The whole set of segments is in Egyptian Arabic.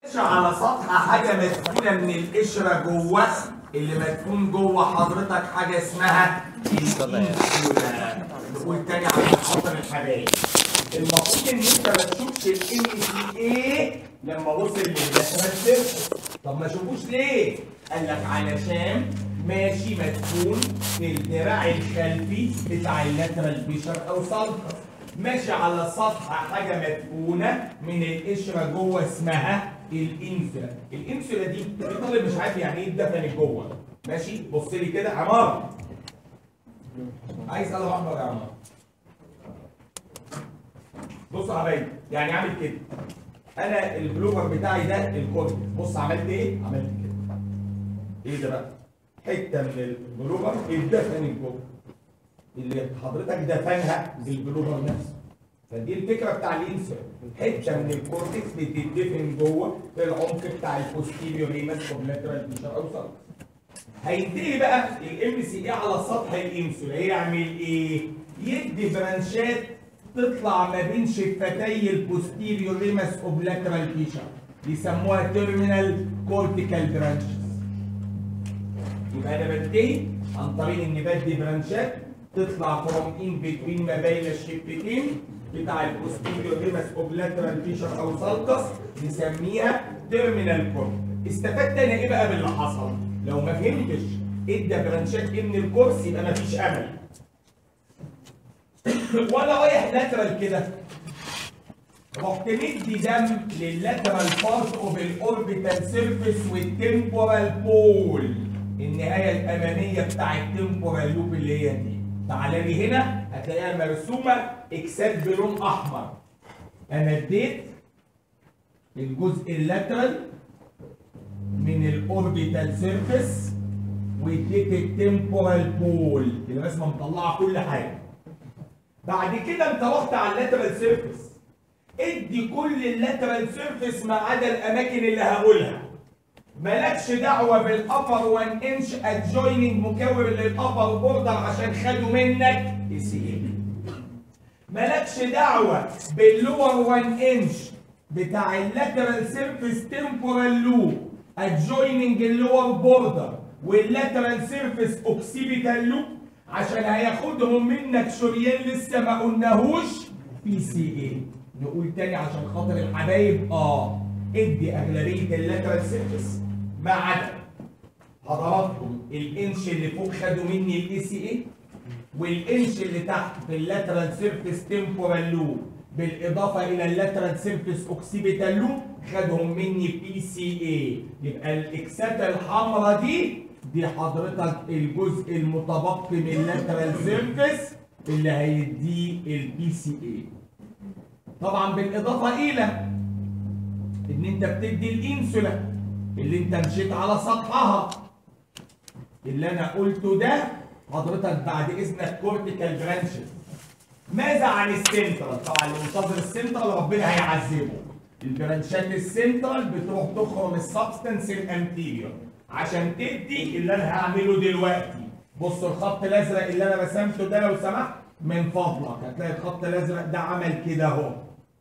على سطح حاجة مدفونة من القشرة جوه اللي مدفون جوه حضرتك حاجة اسمها الانسولا نقول تاني عشان خاطر الحبايب المفروض ان انت ما تشوفش الام سي ايه لما وصل للداخل سيرفس طب ما شوفوش ليه؟ قال لك علشان ماشي مدفون في الدراع الخلفي بتاع اللاترال بيشر او سالكس ماشي على سطح حاجه مدفونه من القشره جوه اسمها الانسولا الانسولا دي الطالب مش عارف يعني ايه اتدفنت جوه ماشي بص لي كده عمار عايز قلم احمر يا عمار بص يا حبايبي يعني عامل كده انا البلوفر بتاعي ده الكورتكس بص عملت ايه عملت كده ايه ده بقى حته من البلوفر اتدفنت جوه اللي حضرتك دفنها بالبلوفر نفسه فدي الفكره بتاع الانسولين حته من الكورتكس بتدفن جوه في العمق بتاع البوستيريور ريمس كوبلاترال فيشر او سالكس هينتهي بقى الام سي اي على سطح الانسولين هيعمل ايه؟ يدي برانشات تطلع ما بين شفتي البوستيريور ريمس اوبلاترال فيشر يسموها تيرمينال كورتيكال برانشز يبقى انا بنتهي عن طريق اني بدي برانشات تطلع فروم ان بتوين ما بين الشفتين بتاع البوستيريور ريمس اوبلاترال فيشر او سالكس نسميها تيرمينال كورت استفدت انا ايه بقى باللي حصل؟ لو ما فهمتش ادى برانشات ايه من الكورس يبقى ما فيش امل وانا رايح لاترال كده رحت مدي دم لللاترال بارت اوف الاوربيتال سيرفيس والتمبورال بول النهايه الاماميه بتاع التمبورال لوب اللي هي دي تعالى لي هنا هتلاقيها مرسومه اكسات بلون احمر انا اديت الجزء اللاترال من الاوربيتال سيرفيس واديت التمبورال بول الرسمه مطلعه كل حاجه بعد كده انت رحت على اللاترال سيرفيس ادي كل اللاترال سيرفيس ما عدا الاماكن اللي هقولها مالكش دعوه بالابر 1 انش ادجويننج مكون للابر بوردر عشان خدوا منك السي مالكش دعوه باللور 1 انش بتاع اللاترال سيرفيس تمبورال لوب ادجويننج اللور بوردر واللاترال سيرفيس اوكسيبيتال لوب عشان هياخدهم منك شريان لسه ما قلناهوش بي سي اي نقول تاني عشان خاطر الحبايب اه ادي اغلبيه اللاترال سيرفيس ما عدا حضراتكم الانش اللي فوق خدوا مني الاي سي اي والانش اللي تحت في اللاترال سيرفيس تمبورال لوب بالاضافه الى اللاترال سيرفيس اوكسيبيتال لوب خدهم مني بي سي اي يبقى الاكسات الحمراء دي دي حضرتك الجزء المتبقي من اللاترال سيرفيس اللي هيديه البي سي اي طبعا بالاضافه الى ان انت بتدي الانسولا اللي انت مشيت على سطحها اللي انا قلته ده حضرتك بعد اذنك كورتيكال برانشز ماذا عن السنترال طبعا اللي منتظر السنترال ربنا هيعذبه البرانشات السنترال بتروح تخرم السبستنس الانتيريور عشان تدي اللي انا هعمله دلوقتي بص الخط الازرق اللي انا رسمته ده لو سمحت من فضلك هتلاقي الخط الازرق ده عمل كده اهو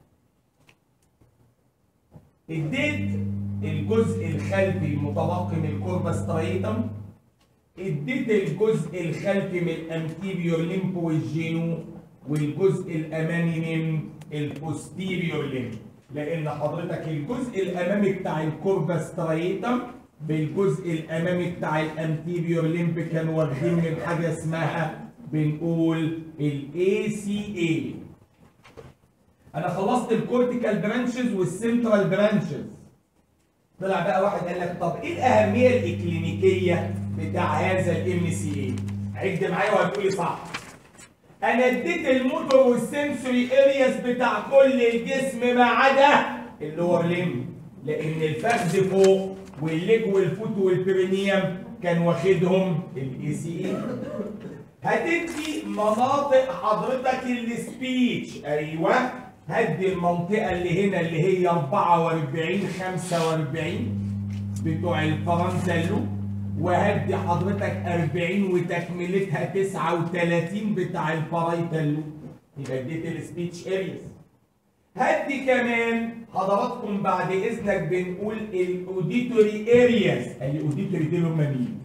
اديت الجزء الخلفي المتبقي من الكوربس ترايتم اديت الجزء الخلفي من الانتيريور ليمب والجينو والجزء الامامي من البوستيريور ليمب لان حضرتك الجزء الامامي بتاع الكوربس ترايتم بالجزء الامامي بتاع الانتيريور ليمب كانوا واخدين من حاجه اسمها بنقول الاي سي اي انا خلصت الكورتيكال برانشز والسنترال برانشز طلع بقى واحد قال لك طب ايه الاهميه الاكلينيكيه بتاع هذا الام سي اي عد معايا وهتقولي صح انا اديت الموتور والسنسوري ارياس بتاع كل الجسم ما عدا اللور ليم لان الفخذ فوق والليج والفوت والبرينيوم كان واخدهم الاي سي اي هتدي مناطق حضرتك السبيتش ايوه هدي المنطقه اللي هنا اللي هي 44 45 بتوع الفرنسا وهدي حضرتك 40 وتكملتها 39 بتاع البارايتال يبقى اديت السبيتش ارياز هدي كمان حضراتكم بعد اذنك بنقول الاوديتوري ارياز الاوديتوري دول هم مين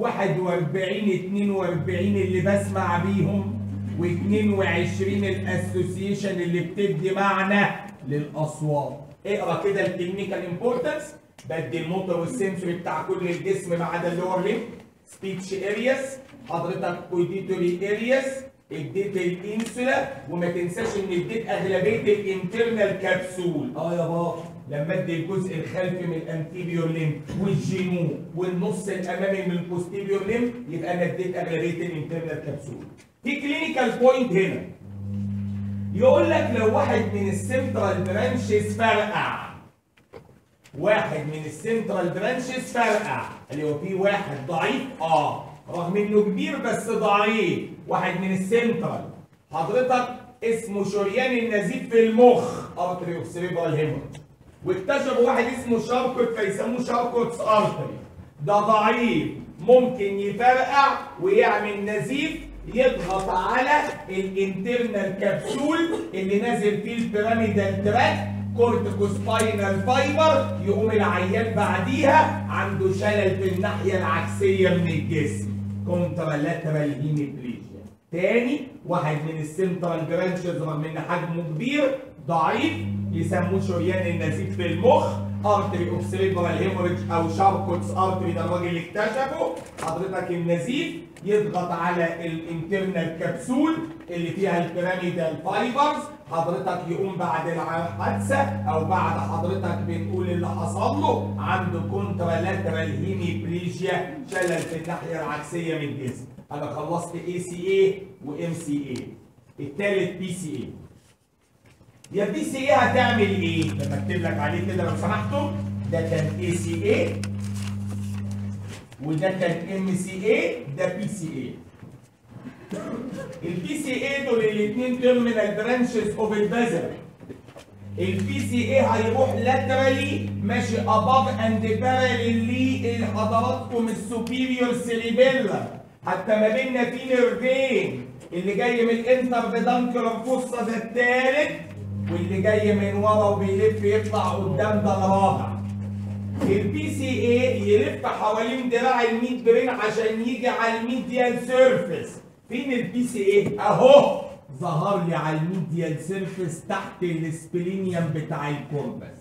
41 42 اللي بسمع بيهم و22 الاسوسيشن اللي بتدي معنى للاصوات اقرا كده التكنيكال امبورتنس بدي الموتور والسنسوري بتاع كل الجسم ما عدا اللور ليم سبيتش ارياس حضرتك اوديتوري ارياس اديت الانسولا وما تنساش ان اديت اغلبيه الانترنال كبسول اه يا بابا لما ادي الجزء الخلفي من الانتيريور ليم والجينو والنص الامامي من البوستيريور ليم يبقى انا اديت اغلبيه الانترنال كبسول في كلينيكال بوينت هنا يقول لك لو واحد من السنترال برانشز فرقع واحد من السنترال برانشز فرقع اللي هو في واحد ضعيف اه رغم انه كبير بس ضعيف واحد من السنترال حضرتك اسمه شريان النزيف في المخ ارتري اوف سيريبرال هيموريج واكتشفوا واحد اسمه شاركوت فيسموه شاركوتس ارتري ده ضعيف ممكن يفرقع ويعمل نزيف يضغط على الانترنال كبسول اللي نازل فيه البيراميدال تراك كورتيكوسباينال فايبر يقوم العيان بعديها عنده شلل في الناحيه العكسيه من الجسم كونترالاترال هيميبليجيا تاني واحد من السنترال برانشز رغم ان حجمه كبير ضعيف يسموه شريان النزيف في المخ ارتري اوف سيريبرال هيموريج او شاركوتس ارتري ده الراجل اللي اكتشفه حضرتك النزيف يضغط على الانترنال كبسول اللي فيها البيراميدال فايبرز حضرتك يقوم بعد الحادثه او بعد حضرتك بتقول اللي حصل له عنده كونترالاترال هيميبليجيا شلل في الناحيه العكسيه من الجسم انا خلصت اي سي اي وام سي اي الثالث بي سي اي يا بي سي اي هتعمل ايه؟ لما اكتب لك عليه كده لو سمحتوا ده كان اي سي اي وده كان ام سي اي ده بي سي اي البي سي اي دول الاثنين تيرمينال برانشز اوف البازل البي سي اي هيروح لاترالي ماشي اباف اند باراليل لحضراتكم السوبيريور سيريبيلا حتى ما بيننا في نيرفين اللي جاي من الانتر بدانكلر فوسا ده الثالث واللي جاي من ورا وبيلف يطلع قدام ده الرابع البي سي اي يلف حوالين دراع الميد برين عشان يجي على الميديال سيرفيس فين البي سي اي اهو ظهر لي على الميديال سيرفيس تحت السبلينيوم بتاع الكوربس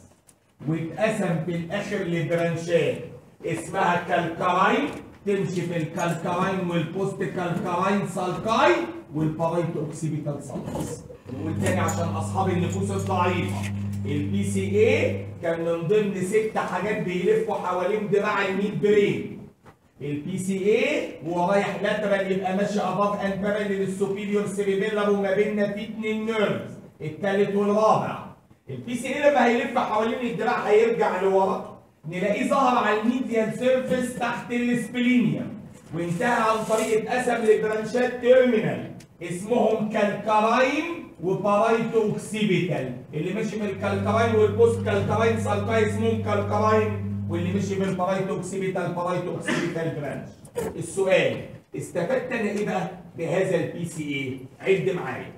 واتقسم في الاخر لبرانشات اسمها كالكاراين تمشي في الكالكاراين والبوست كالكاراين سالكاي والبارايت اوكسيبيتال سالكس نقول تاني عشان اصحاب النفوس الضعيفه البي سي اي كان من ضمن ست حاجات بيلفوا حوالين دراع الميد برين البي سي اي وهو رايح لاترال يبقى ماشي اباف اند باراليل السوبيريور سيريبيلر وما بيننا في اتنين نيرفز التالت والرابع البي سي اي لما هيلف حوالين الدراع هيرجع لورا نلاقيه ظهر على الميديال سيرفيس تحت السبلينيوم وانتهى عن طريق اتقسم لبرانشات تيرمينال اسمهم كالكاراين وبارايتو اوكسيبيتال اللي ماشي من الكالكاراين والبوست كالكاراين سالكاي اسمهم كالكاراين واللي مشي بالبارايتو اوكسيبيتال بارايتو اوكسيبيتال برانش السؤال استفدت انا ايه بقى بهذا البي سي اي عد معايا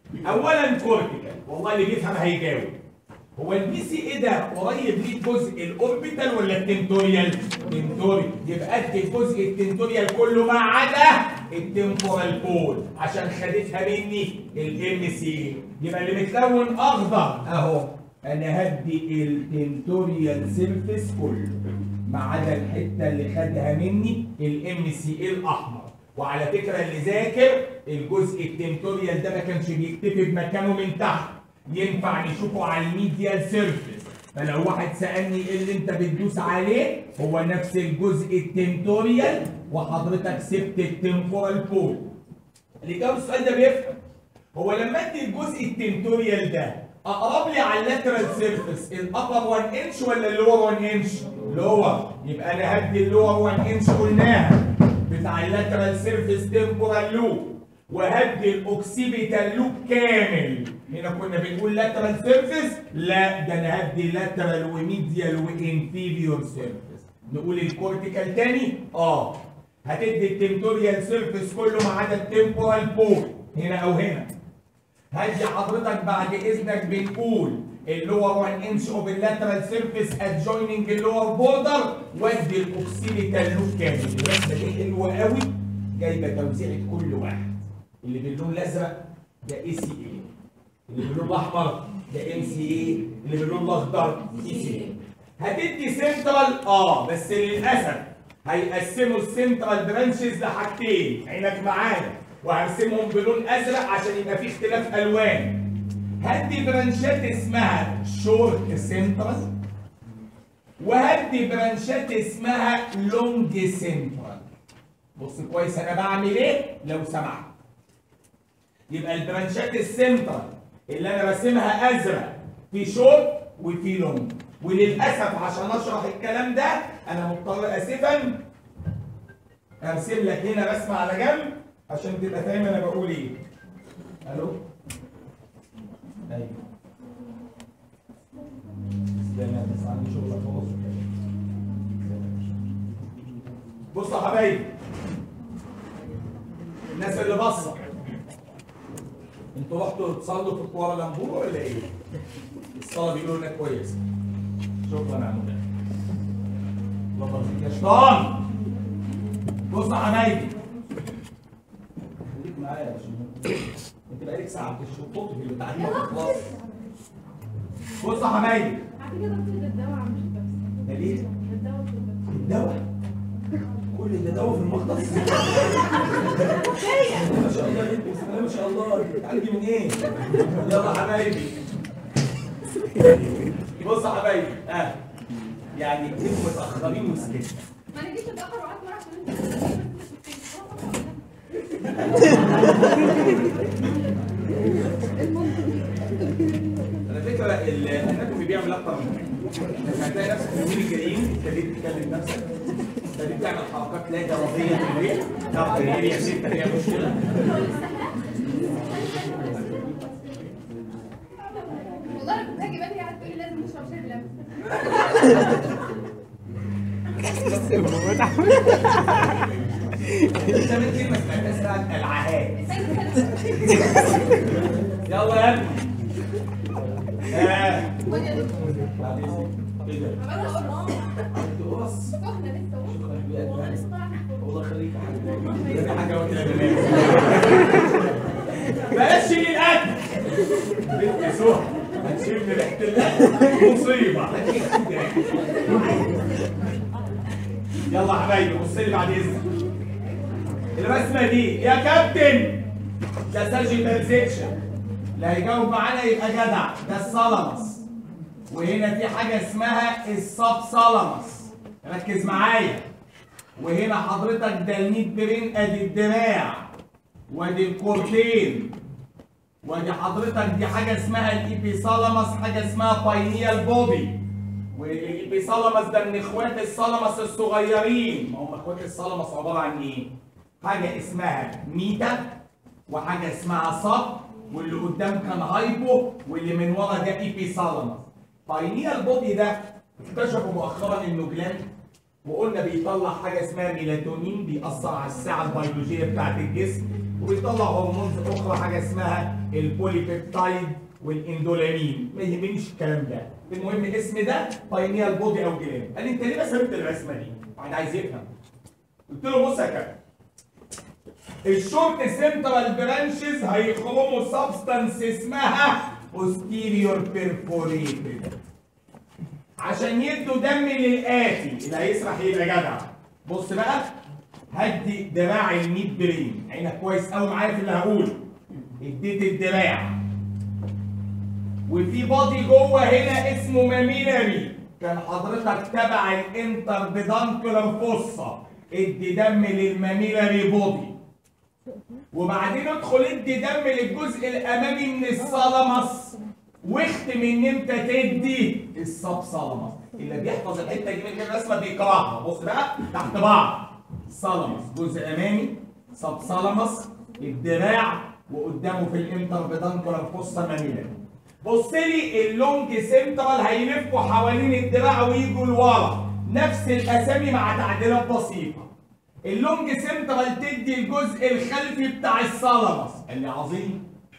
اولا كورتيكال والله اللي بيفهم هيجاوب هو البي سي اي ده قريب ليه جزء الاوربيتال ولا التنتوريال؟ تنتوريال يبقى ادي الجزء التنتوريال كله ما عدا التمبورال بول عشان خدتها مني الام سي يبقى اللي متلون اخضر اهو انا هدي التنتوريال سيرفيس كله ما عدا الحته اللي خدها مني الام سي اي الاحمر وعلى فكره اللي ذاكر الجزء التنتوريال ده ما كانش بيكتفي بمكانه من تحت ينفع نشوفه على الميديال سيرفيس فلو واحد سالني ايه اللي انت بتدوس عليه هو نفس الجزء التنتوريال وحضرتك سبت التمبورال بول اللي جاوب السؤال ده بيفهم هو لما ادي الجزء التنتوريال ده اقرب لي على اللاترال سيرفيس الابر 1 انش ولا اللور 1 انش؟ لور يبقى انا هدي اللور 1 انش قلناها بتاع اللاترال سيرفيس تمبورال لوب وهدي الاوكسيبيتال لوب كامل هنا كنا بنقول لاترال سيرفيس لا ده انا هدي لاترال وميديال وانفيريور سيرفيس نقول الكورتيكال تاني اه هتدي التمتوريال سيرفيس كله ما عدا التمبورال بول هنا او هنا هدي حضرتك بعد اذنك بنقول اللور 1 انش اوف اللاترال سيرفيس ادجويننج اللور بوردر وادي الاوكسيليتال لوب كامل الرسمه دي حلوه قوي جايبه توزيعه كل واحد اللي باللون الازرق ده اي سي اي اللي باللون الاحمر ده ام سي اي اللي باللون الاخضر اي سي اي هتدي سنترال اه بس للاسف هيقسموا السنترال برانشز لحاجتين عينك معايا وهرسمهم بلون ازرق عشان يبقى في اختلاف الوان هدي برانشات اسمها شورت سنترال وهدي برانشات اسمها لونج سنترال بص كويس انا بعمل ايه لو سمحت يبقى البرانشات السنترال اللي انا راسمها ازرق في شورت وفي لونج وللاسف عشان اشرح الكلام ده انا مضطر اسفا ارسم لك هنا رسمه على جنب عشان تبقى فاهم انا بقول ايه الو ايوه استنى بس عندي شغل خلاص بصوا يا حبايبي الناس اللي باصه انتوا رحتوا تصلوا في كوالالمبور ولا ايه؟ الصلاه بيقولوا انها كويسه شكرا يا عمو الله يبارك يا شيطان بص يا حبايبي خليك معايا يا باشمهندس انت بقالك ساعه بتشططي في التعليم خلاص بص يا حبايبي على كده دكتور الدواء مش بس ده ليه؟ الدواء مش بس الدواء كل اللي دواء في المختص ما شاء الله انت بسم الله ما شاء الله بتعالجي من ايه؟ يلا يا حبايبي بص يا حبايبي اه يعني انتوا متاخرين وسكت ما انا جيت اتاخر وقعدت ورا عشان انت على فكره الاناتومي بيعمل اكتر من كده انت هتلاقي نفسك في اليومين الجايين ابتديت تكلم نفسك ابتديت تعمل حركات لا اراديه في البيت تعرف تنقل يا ست فيها مشكله والله انا كنت هاجي بدري قاعد تقولي لازم نشرب شاي بلبن انت من كلمه سمعتها اسمها العهاد يلا يا ابني اه خد يا دكتور بعد اذنك ايه ده؟ عمال اقول اه عملت قرص سخنه لسه اهو والله لسه طالعه والله يخليك يا حبيبي ده في حاجه واكله دماغي بلاش شيل الاكل بنت سهى هتشم ريحه الاكل مصيبه يلا يا حبايبي بص لي بعد اذنك الرسمه دي يا كابتن ده ساجيتال سيكشن اللي هيجاوب معانا يبقى جدع ده الصلمس وهنا في حاجه اسمها السب صلمس ركز معايا وهنا حضرتك ده الميد برين ادي الدراع وادي الكورتين وادي حضرتك دي حاجه اسمها الابيثالاموس حاجه اسمها باينيال بودي والابيثالاموس ده من اخوات الثالاموس الصغيرين ما هم اخوات الثالاموس عباره عن ايه؟ حاجه اسمها ميتا وحاجه اسمها صب واللي قدام كان هايبو واللي من ورا ده ايبيثالاموس باينيال بودي ده اكتشفوا مؤخرا انه جلاند وقلنا بيطلع حاجه اسمها ميلاتونين بيأثر على الساعه البيولوجيه بتاعت الجسم وبيطلع هرمونز اخرى حاجه اسمها البوليبيبتايد والاندولامين ما يهمنيش الكلام ده المهم الاسم ده باينيال بودي او جلاند قال لي انت ليه رسمت الرسمه دي؟ واحد عايز يفهم قلت له بص يا كابتن الشورت سنترال برانشز هيخرموا سبستانس اسمها posterior perforated عشان يدوا دم للآتي اللي هيسرح يبقى جدع بص بقى هدي دراع الميد برين عينك كويس قوي معايا في اللي هقوله اديت الدراع وفي بادي جوه هنا اسمه ماميلاري كان حضرتك تبع الانتر بدانكولار فوسا ادي دم للماميلاري بودي وبعدين ادخل ادي دم للجزء الامامي من الثالاموس واختم ان انت تدي السب ثالاموس اللي بيحفظ الحته دي من الرسمه بيقراها بص بقى تحت بعض ثالاموس جزء امامي سب ثالاموس الدراع وقدامه في الانتر بدانكولار فوسا ماميلا بص لي اللونج سنترال هيلفوا حوالين الدراع ويجوا لورا نفس الاسامي مع تعديلات بسيطه اللونج سنترال تدي الجزء الخلفي بتاع الثالاموس اللي عظيم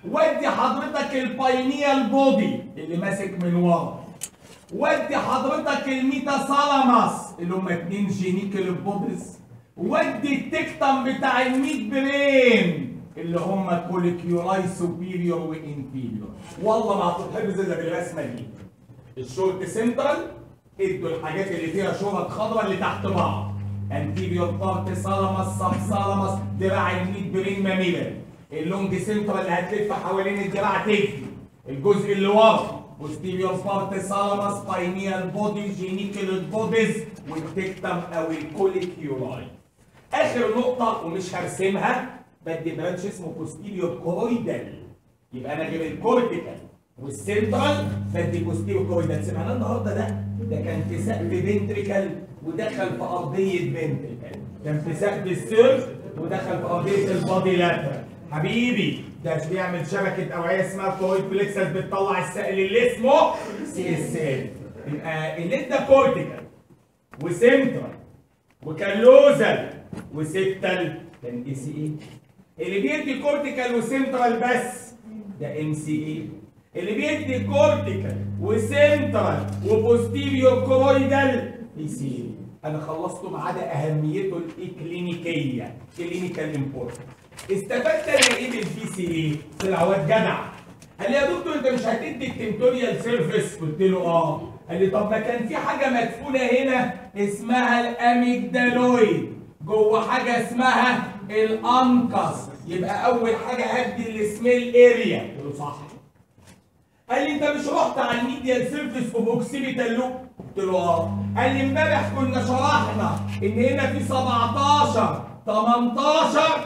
ودي حضرتك الباينيال بودي اللي ماسك من ورا ودي حضرتك الميتا سالاماس اللي هم اتنين جينيكال بوديز ودي التكتم بتاع الميد برين اللي هم كوليكيولاي سوبيريور وانفيريور والله ما هتتحفظ الا بالرسمه دي الشورت سنترال ادوا الحاجات اللي فيها شرط خضراء اللي تحت بعض انتيريور بارت سالاماس سب سالاماس دراع الميد برين ماميلر اللونج سنترال اللي هتلف حوالين الدراع تكفي الجزء اللي ورا posterior part سالاماس باينيال بودي جينيكال بوديز والتكتم او الكوليكيولاي اخر نقطه ومش هرسمها بدي برانش اسمه posterior كورويدال يبقى انا غير الكورتيكال والسنترال بدي بوستيريور كورويدال سمعنا النهارده ده ده كان في سقف فنتريكال ودخل في ارضيه فنتريكال كان في سقف السيرف ودخل في ارضيه البادي لاترال حبيبي ده بيعمل شبكه اوعيه اسمها كورويد بليكسس بتطلع السائل اللي اسمه سي اس ال يبقى اللي ده كورتيكال وسنترال وكالوزال وسيبتال كان اي سي اي اللي بيدي كورتيكال وسنترال بس ده ام سي اي اللي بيدي كورتيكال وسنترال وبوستيريور كورويدال بي سي اي انا خلصته ما عدا اهميته الاكلينيكيه كلينيكال امبورتنت استفدت انا ايه بالبي سي اي طلع واد جدع قال لي يا دكتور انت مش هتدي التنتوريال سيرفيس قلت له اه قال لي طب ما كان في حاجه مدفونه هنا اسمها الاميجدالويد جوه حاجه اسمها الانكس يبقى اول حاجه هدي السميل اريا قلت له صح قال لي انت مش رحت على الميديال سيرفيس اوبوكسيبيتال لوب قلت له اه قال لي امبارح كنا شرحنا ان هنا في 17 18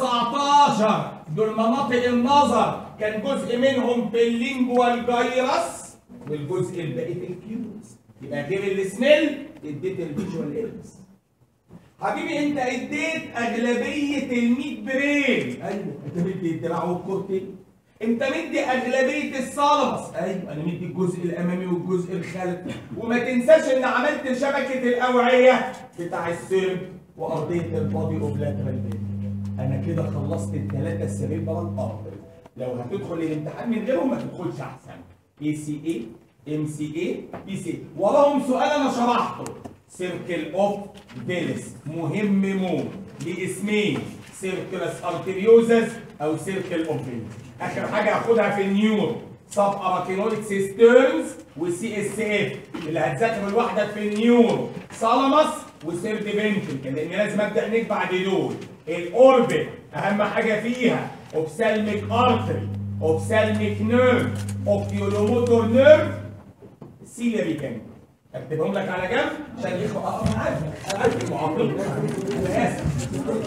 19 دول مناطق النظر كان جزء منهم في اللينجوال جايرس والجزء الباقي في الكيوز يبقى غير السميل اديت الفيجوال ايرس حبيبي انت اديت اغلبيه الميد برين ايوه انت مدي الدراع والكورتي انت مدي اغلبيه الصلبس ايوه انا مدي الجزء الامامي والجزء الخلفي وما تنساش ان عملت شبكه الاوعيه بتاع السيرب وارضيه البادي اوبلاترال انا كده خلصت الثلاثه السريبرال ارتري لو هتدخل الامتحان من غيرهم ما تدخلش احسن اي سي اي ام سي اي بي سي وراهم سؤال انا شرحته سيركل اوف فيلس مهم موت لاسمين سيركلس ارتريوزس او سيركل اوف فيلس اخر حاجه هاخدها في النيور سب اراكينويد سيسترنز وسي اس اف اللي هتذاكر لوحدك في النيور سالامس وسيرد فنتريكل لان لازم ابدا هناك بعد دول الاوربت اهم حاجه فيها اوبسالميك ارتري اوبسالميك نيرف اوكيولوموتور نيرف سيلري كان اكتبهم لك على جنب عشان الاخوه اه انا عارف انا عارف المعاقين انا اسف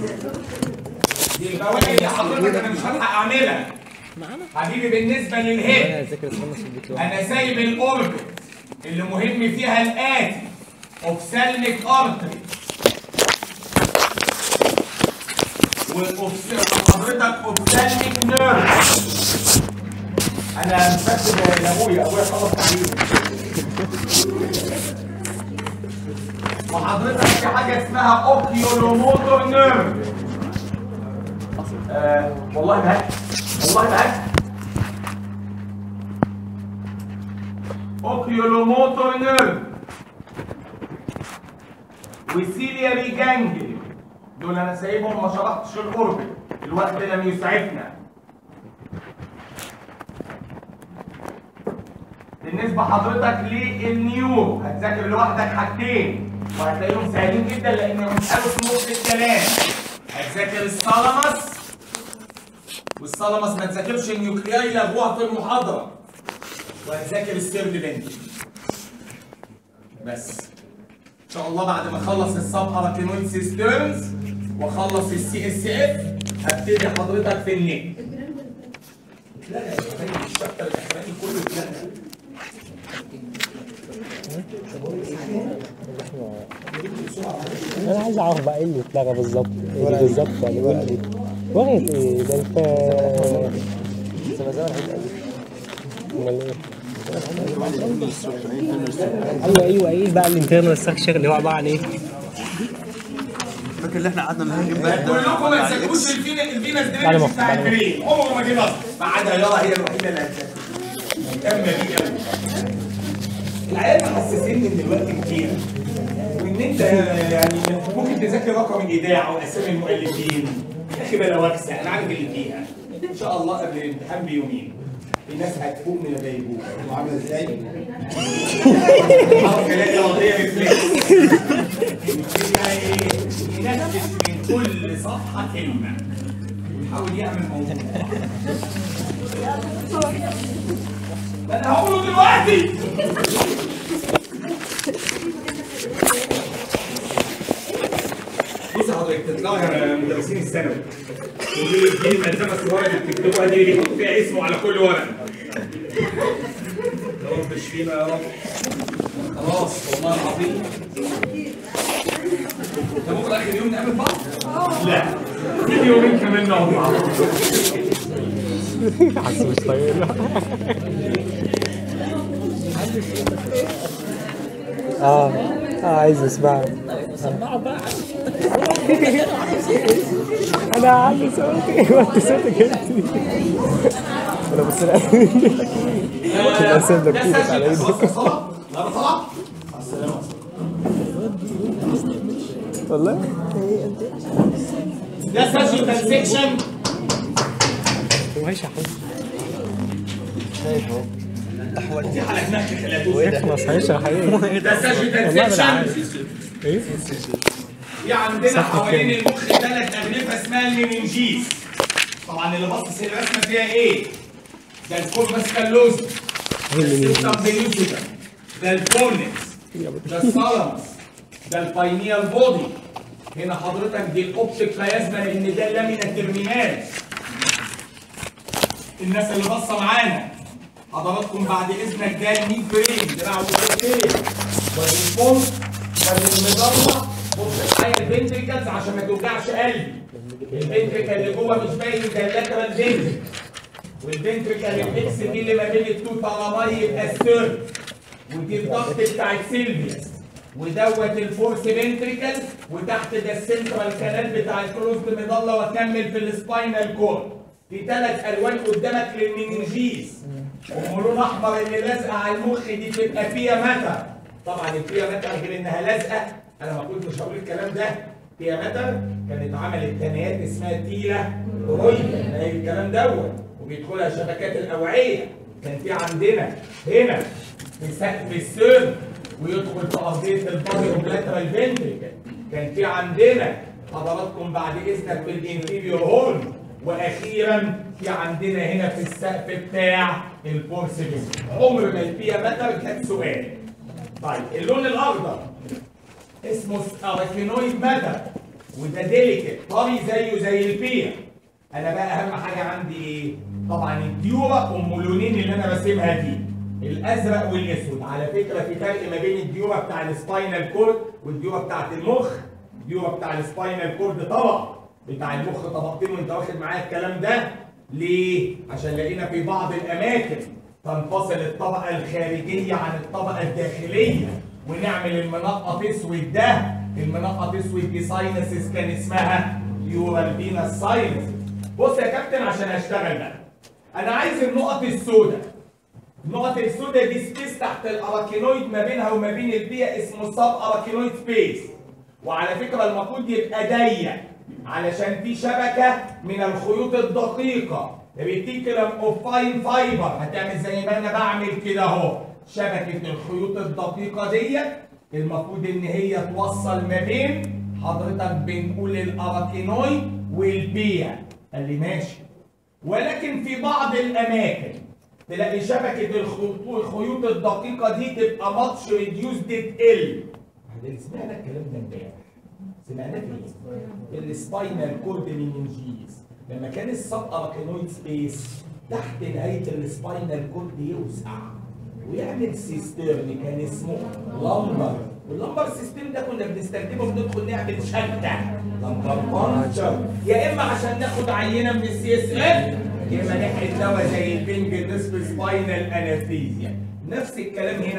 دي البواقي اللي حضرتك انا مش هلحق اعملها حبيبي بالنسبه للهيد ذاكر تخلص الدكتور انا سايب الاوربت اللي مهم فيها الاتي اوبسالميك ارتري وحضرتك اوبسالميك نيرف انا مش بكتب لابويا ابويا خلص تعليم وحضرتك في حاجه اسمها اوكيولوموتور نيرف آه والله بهك والله بهك اوكيولوموتور نيرف وسيلياري جانجلي دول انا سايبهم ما شرحتش الاوربت الوقت لم يسعفنا بالنسبه حضرتك للنيورو هتذاكر لوحدك حاجتين وهتلاقيهم سهلين جدا لانهم قالوا في نص الكلام هتذاكر الثالاموس والثالاموس ما تذاكرش النيوكلياي لغوها في المحاضره وهتذاكر السيرد بنتي بس ان شاء الله بعد ما اخلص السب اراكينويد سيسترنز واخلص السي اس اف هبتدي حضرتك في النك لا لا يا الشابتر الاخراني كله اتلغى انا عايز اعرف بقى ايه اللي اتلغى بالظبط ايه اللي بالظبط يعني قول لي ورقه ايه ده انت امال ايه ايوه ايوه ايه بقى الانترنال ستراكشر اللي هو عباره عن ايه؟ فاكر اللي احنا قعدنا نهنج امبارح ده كلكم ما تذاكروش الفينا الفينس تعالى درينج مخ، بتاع تعالى مخ. البرين عمره ما جه مصر ما عدا يلا هي الوحيده اللي هتذاكر مهتمه بيه قوي العيال محسسيني ان الوقت كتير وان انت يعني ممكن تذاكر رقم الايداع او اسامي المؤلفين يا اخي بلا وكسه انا عارف اللي فيها ان شاء الله قبل الامتحان بيومين الناس هتفوق من الغيبوبه عامله ازاي؟ عارف كلامي قضيه ريفلكس ينفذ من كل صفحة كلمة ويحاول يعمل موضوع ده انا هقوله دلوقتي بص يا حضرتك تطلعوا يا مدرسين الثانوي ودي دي الملزمه الصغيره اللي بتكتبوها دي اللي بيحطوا فيها اسمه على كل ورقه يا رب اشفينا يا رب خلاص والله العظيم ده بكره اخر يوم نقابل بعض؟ لا في يومين كمان نقعد مع بعض حاسس مش طايق اه اه عايز اسمعها انا عامل صوتي وانت صوتك انت انا بص كده اسيب لك ده ايدك على سجل ايدك صلاة لا طلع مع السلامة والله ده سجل ترانزكشن وهيش يا حبيبي دي على هناك خلاتوش اخلص هيشرح ايه ده سجل والله ترانزكشن بالعافيه ايه في عندنا صفحة حوالين كام؟ المخ ثلاث أغلفة اسمها المننجيز طبعا اللي باصص الرسمة فيها ايه؟ ده الكوربس كالوز ده السيستم بيلوسيدا ده الفورنكس ده الثالاموس ده الباينيال بودي هنا حضرتك دي الاوبتيك لازمه لان ده اللامينا ترمينال الناس اللي باصه معانا حضراتكم بعد اذنك ده الميد برين دراع ايه والريسبونس والمضله بص معايا الفنتريكلز عشان ما توجعش قلبي الفنتريكل اللي جوه مش باين ده اللاترال فنتريكل والفنتريكل الاكس دي اللي ما بين التو طالماي يبقى السيرف ودي الضغط بتاع السيلفيوس ودوت الفورس فنتريكل وتحت ده السنترال كانال بتاع الكروز مضله واكمل في السباينال كورد في ثلاث الوان قدامك للمننجيز ام لون احمر اللي لازقه على المخ دي بتبقى فيها متر طبعا الفيها متر غير انها لازقه انا ما كنتش هقول الكلام ده فيها متر كانت عملت تنايات اسمها تيلا رويدا هي الكلام دوت وبيدخلها شبكات الاوعيه كان في عندنا هنا في سقف السيرف ويدخل في ارضيه البادي اوبلاترال فنتريكل كان في عندنا حضراتكم بعد اذنك في الانفيريور هورن واخيرا في عندنا هنا في السقف بتاع البورسلين عمر ما الفيها متر كان سؤال طيب اللون الاخضر اسمه اراكينويد ماتر وده ديليكت طري زيه زي البيا انا بقى اهم حاجه عندي ايه طبعا الديورا ام لونين اللي انا راسمها دي الازرق والاسود على فكره في فرق ما بين الديورا بتاع السباينال كورد والديورا بتاعت المخ الديورا بتاع السباينال كورد طبق بتاع المخ طبقتين وانت واخد معايا الكلام ده ليه عشان لقينا في بعض الاماكن تنفصل الطبقه الخارجيه عن الطبقه الداخليه ونعمل المنقط اسود ده المنقط اسود دي ساينسز كان اسمها يورال فينس ساينس بص يا كابتن عشان اشتغل بقى انا عايز النقط السوداء النقط السوداء دي سبيس تحت الاراكينويد ما بينها وما بين البيئه اسمه سب اراكينويد سبيس وعلى فكره المفروض يبقى ضيق علشان في شبكه من الخيوط الدقيقه ريتيكولم اوف فاين فايبر هتعمل زي ما انا بعمل كده اهو شبكه الخيوط الدقيقه ديت المفروض ان هي توصل ما بين حضرتك بنقول الاراكينويد والبيع قال لي ماشي ولكن في بعض الاماكن تلاقي شبكه الخيوط الخيوط الدقيقه دي تبقى ماتش ريديوسد تقل بعدين سمعنا الكلام ده امبارح سمعناه في السباينال كورد مينينجيز لما كان السب اراكينويد سبيس تحت نهايه السباينال كورد يوسع ويعمل سيسترن كان اسمه لمبر واللمبر سيستم ده كنا بنستخدمه بندخل نعمل شتة لمبر بانشر يا اما عشان ناخد عينه من السي اس اف يا اما نحقن دواء زي البنج نصف سباينال انستيزيا نفس الكلام هنا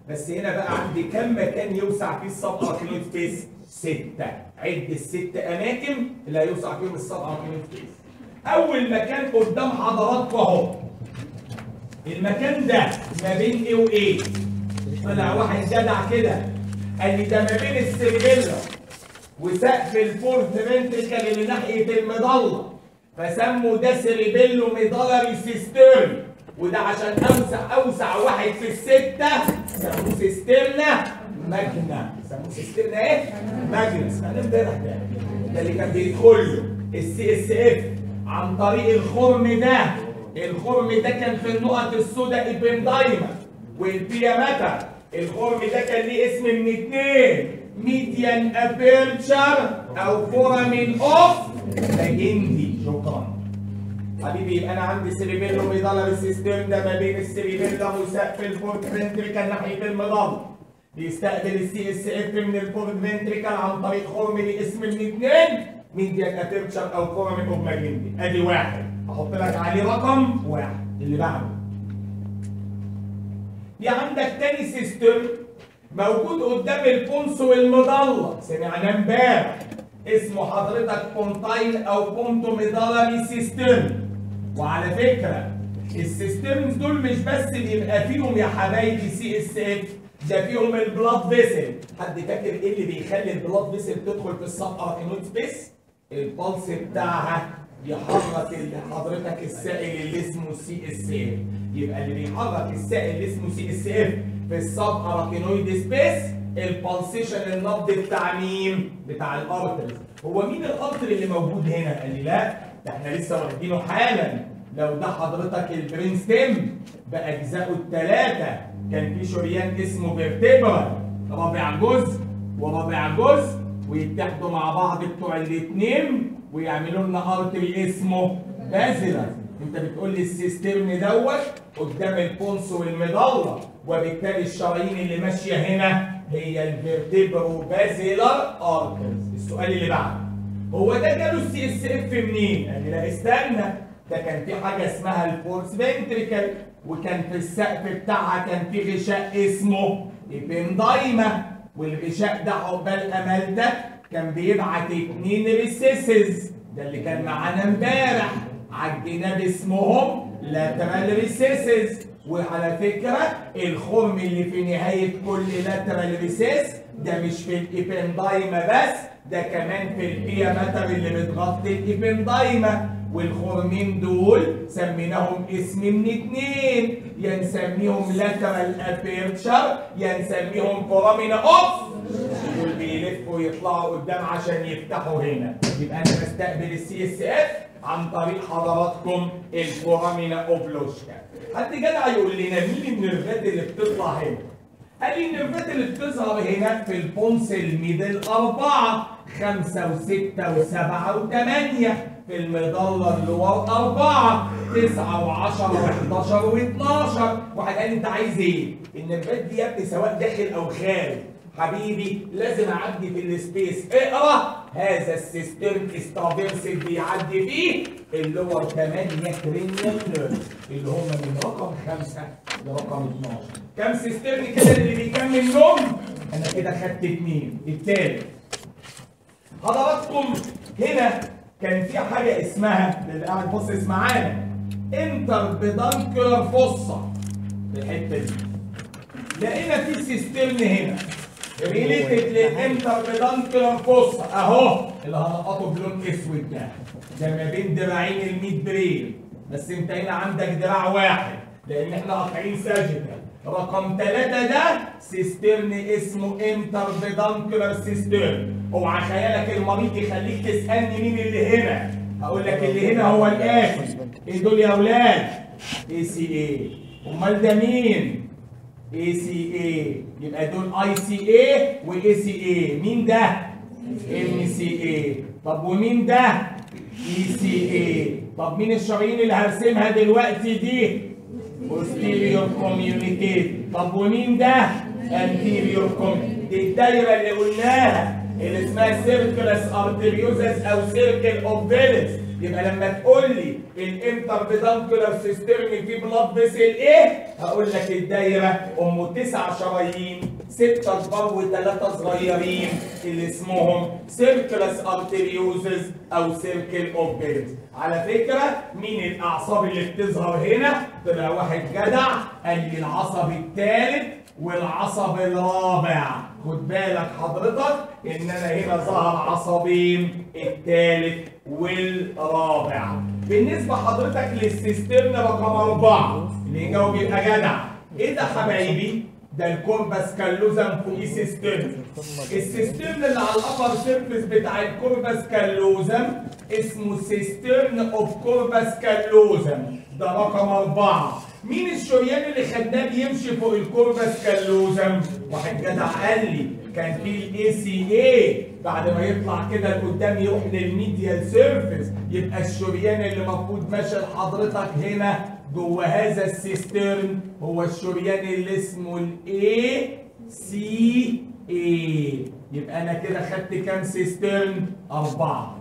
بس هنا بقى عندي كم مكان يوسع فيه السب اركينويد سبيس؟ ستة عد الست أماكن اللي هيوسع فيهم السب اركينويد سبيس أول مكان قدام حضراتكم أهو المكان ده ما بين ايه وايه؟ طلع واحد جدع كده قال لي ده ما بين السيربيلا وسقف الفورث فنتريكال اللي ناحيه المضله فسموا ده سيربيلو ميدالري سيسترن وده عشان اوسع اوسع واحد في السته سموه سيسترنا ماجنا سموه سيسترنا ايه؟ ماجنا سمعناه امبارح ده ده اللي كان بيدخل له السي اس اف عن طريق الخرم ده الخرم ده كان في النقط السوداء البندايما والبياماتا الخرم ده كان ليه اسم من اتنين ميديان ابيرتشر او فورامين اوف لاجندي شكرا حبيبي يبقى انا عندي سيريبيلو ميدالر سيستم ده ما بين السيريبيلا وسقف الفورت فنتريكال ناحيه المضاد بيستقبل السي اس اف من الفورت فنتريكال عن طريق خرم ليه اسم من اتنين ميديان ابيرتشر او فورامين اوف لاجندي ادي واحد احط لك عليه رقم واحد اللي بعده في عندك تاني سيستم موجود قدام البونس والمضلة سمعناه امبارح اسمه حضرتك بونتاين او بونتو ميدالري سيستم وعلى فكرة السيستمز دول مش بس بيبقى فيهم يا حبايبي سي اس اف ده فيهم البلاد فيسل حد فاكر ايه اللي بيخلي البلاد فيسل تدخل في السب اركينويد سبيس البلس بتاعها يحرك حضرتك السائل اللي اسمه سي اس اف يبقى اللي بيحرك السائل اللي اسمه سي اس اف في السب اراكينويد سبيس البلسيشن النبض بتاع مين؟ بتاع الارترز هو مين الارتر اللي موجود هنا؟ قال لي لا ده احنا لسه واخدينه حالا لو ده حضرتك البرين ستيم باجزائه الثلاثه كان في شريان اسمه فيرتيبرال رابع جزء ورابع جزء ويتحدوا مع بعض بتوع الاثنين ويعملوا لنا ارتري اسمه بازيلر انت بتقول لي السيستم دوت قدام البونس والمضله وبالتالي الشرايين اللي ماشيه هنا هي الفيرتيبرو بازيلر ارترز السؤال اللي بعده هو ده جاله السي اس اف منين؟ قال لي لا استنى ده كان في حاجه اسمها الفورس فنتريكال وكان في السقف بتاعها كان في غشاء اسمه ايبندايما والغشاء ده عقبال امال ده كان بيبعت اتنين ريسيسز ده اللي كان معانا امبارح على الجناب اسمهم لاترال ريسيسز وعلى فكره الخرم اللي في نهايه كل لاترال ريسيس ده مش في الايبندايما بس ده كمان في البيامتر اللي بتغطي الايبندايما والخرمين دول سميناهم اسم من اتنين يا نسميهم لاترال ابيرتشر يا نسميهم فورامينا اوف دول بيلفوا ويطلعوا قدام عشان يفتحوا هنا يبقى انا بستقبل السي اس اف عن طريق حضراتكم الفورامينا اوبلوشكا حد جدع يقول لنا مين النرفات اللي بتطلع هنا قال لي النرفات اللي بتظهر هنا في البونس الميدل أربعة خمسة وستة وسبعة وثمانية في المظلة اللي ورا أربعة تسعة وعشرة وحداشر واتناشر واحد قال لي أنت عايز إيه؟ النرفات دي يا ابني سواء داخل أو خارج حبيبي لازم اعدي في السبيس اقرا هذا السيستم استرافيرس بيعدي فيه اللي هو 8 كرينيال نيرف اللي هم من رقم 5 لرقم 12 كم سيستم كده اللي بيكمل نوم انا كده خدت اثنين التالت حضراتكم هنا كان في حاجه اسمها اللي قاعد باصص معانا انتر بيدانكولار فوسا في الحته دي لقينا في سيستم هنا ريليتد للانتر بيدانكولار فوسا اهو اللي هنقطه بلون اسود ده ده ما بين دراعين الميد برين بس انت هنا عندك دراع واحد لان احنا قاطعين ساجيتال رقم ثلاثة ده سيسترن اسمه انتر بيدانكولار سيسترن اوعى خيالك المريض يخليك تسالني مين اللي هنا هقول لك اللي هنا هو الاخر ايه دول يا اولاد اي سي اي امال ده مين اي سي اي يبقى دول اي سي اي واي سي اي مين ده ام سي اي طب ومين ده اي سي اي طب مين الشرايين اللي هرسمها دلوقتي دي posterior communicate طب ومين ده anterior communicate دي الدايره اللي قلناها اللي اسمها سيركلس ارتريوزس او سيركل اوف فيلس يبقى لما تقول لي الانتر بيدانكولار سيسترن فيه بلاد فيسل ايه هقول لك الدايره ام تسع شرايين ستة كبار وثلاثة صغيرين اللي اسمهم سيركلس ارتريوزز او سيركل اوف بيرز على فكرة مين الاعصاب اللي بتظهر هنا طلع واحد جدع قال لي العصب الثالث والعصب الرابع خد بالك حضرتك ان انا هنا ظهر عصبين الثالث والرابع بالنسبة حضرتك للسيستم رقم أربعة اللي يجاوب يبقى جدع ايه ده حبايبي؟ ده الكوربس كالوزم فوقيه سيستم السيستم اللي على الابر سيرفيس بتاع الكوربس كالوزم اسمه سيسترن اوف كوربس كالوزم ده رقم أربعة مين الشريان اللي خدناه بيمشي فوق الكوربس كالوزم؟ واحد جدع قال لي كان في الاي سي اي بعد ما يطلع كده لقدام يروح للميديال سيرفيس يبقى الشريان اللي المفروض ماشي لحضرتك هنا جوه هذا السيسترن هو الشريان اللي اسمه الاي سي اي يبقى انا كده خدت كام سيسترن؟ أربعة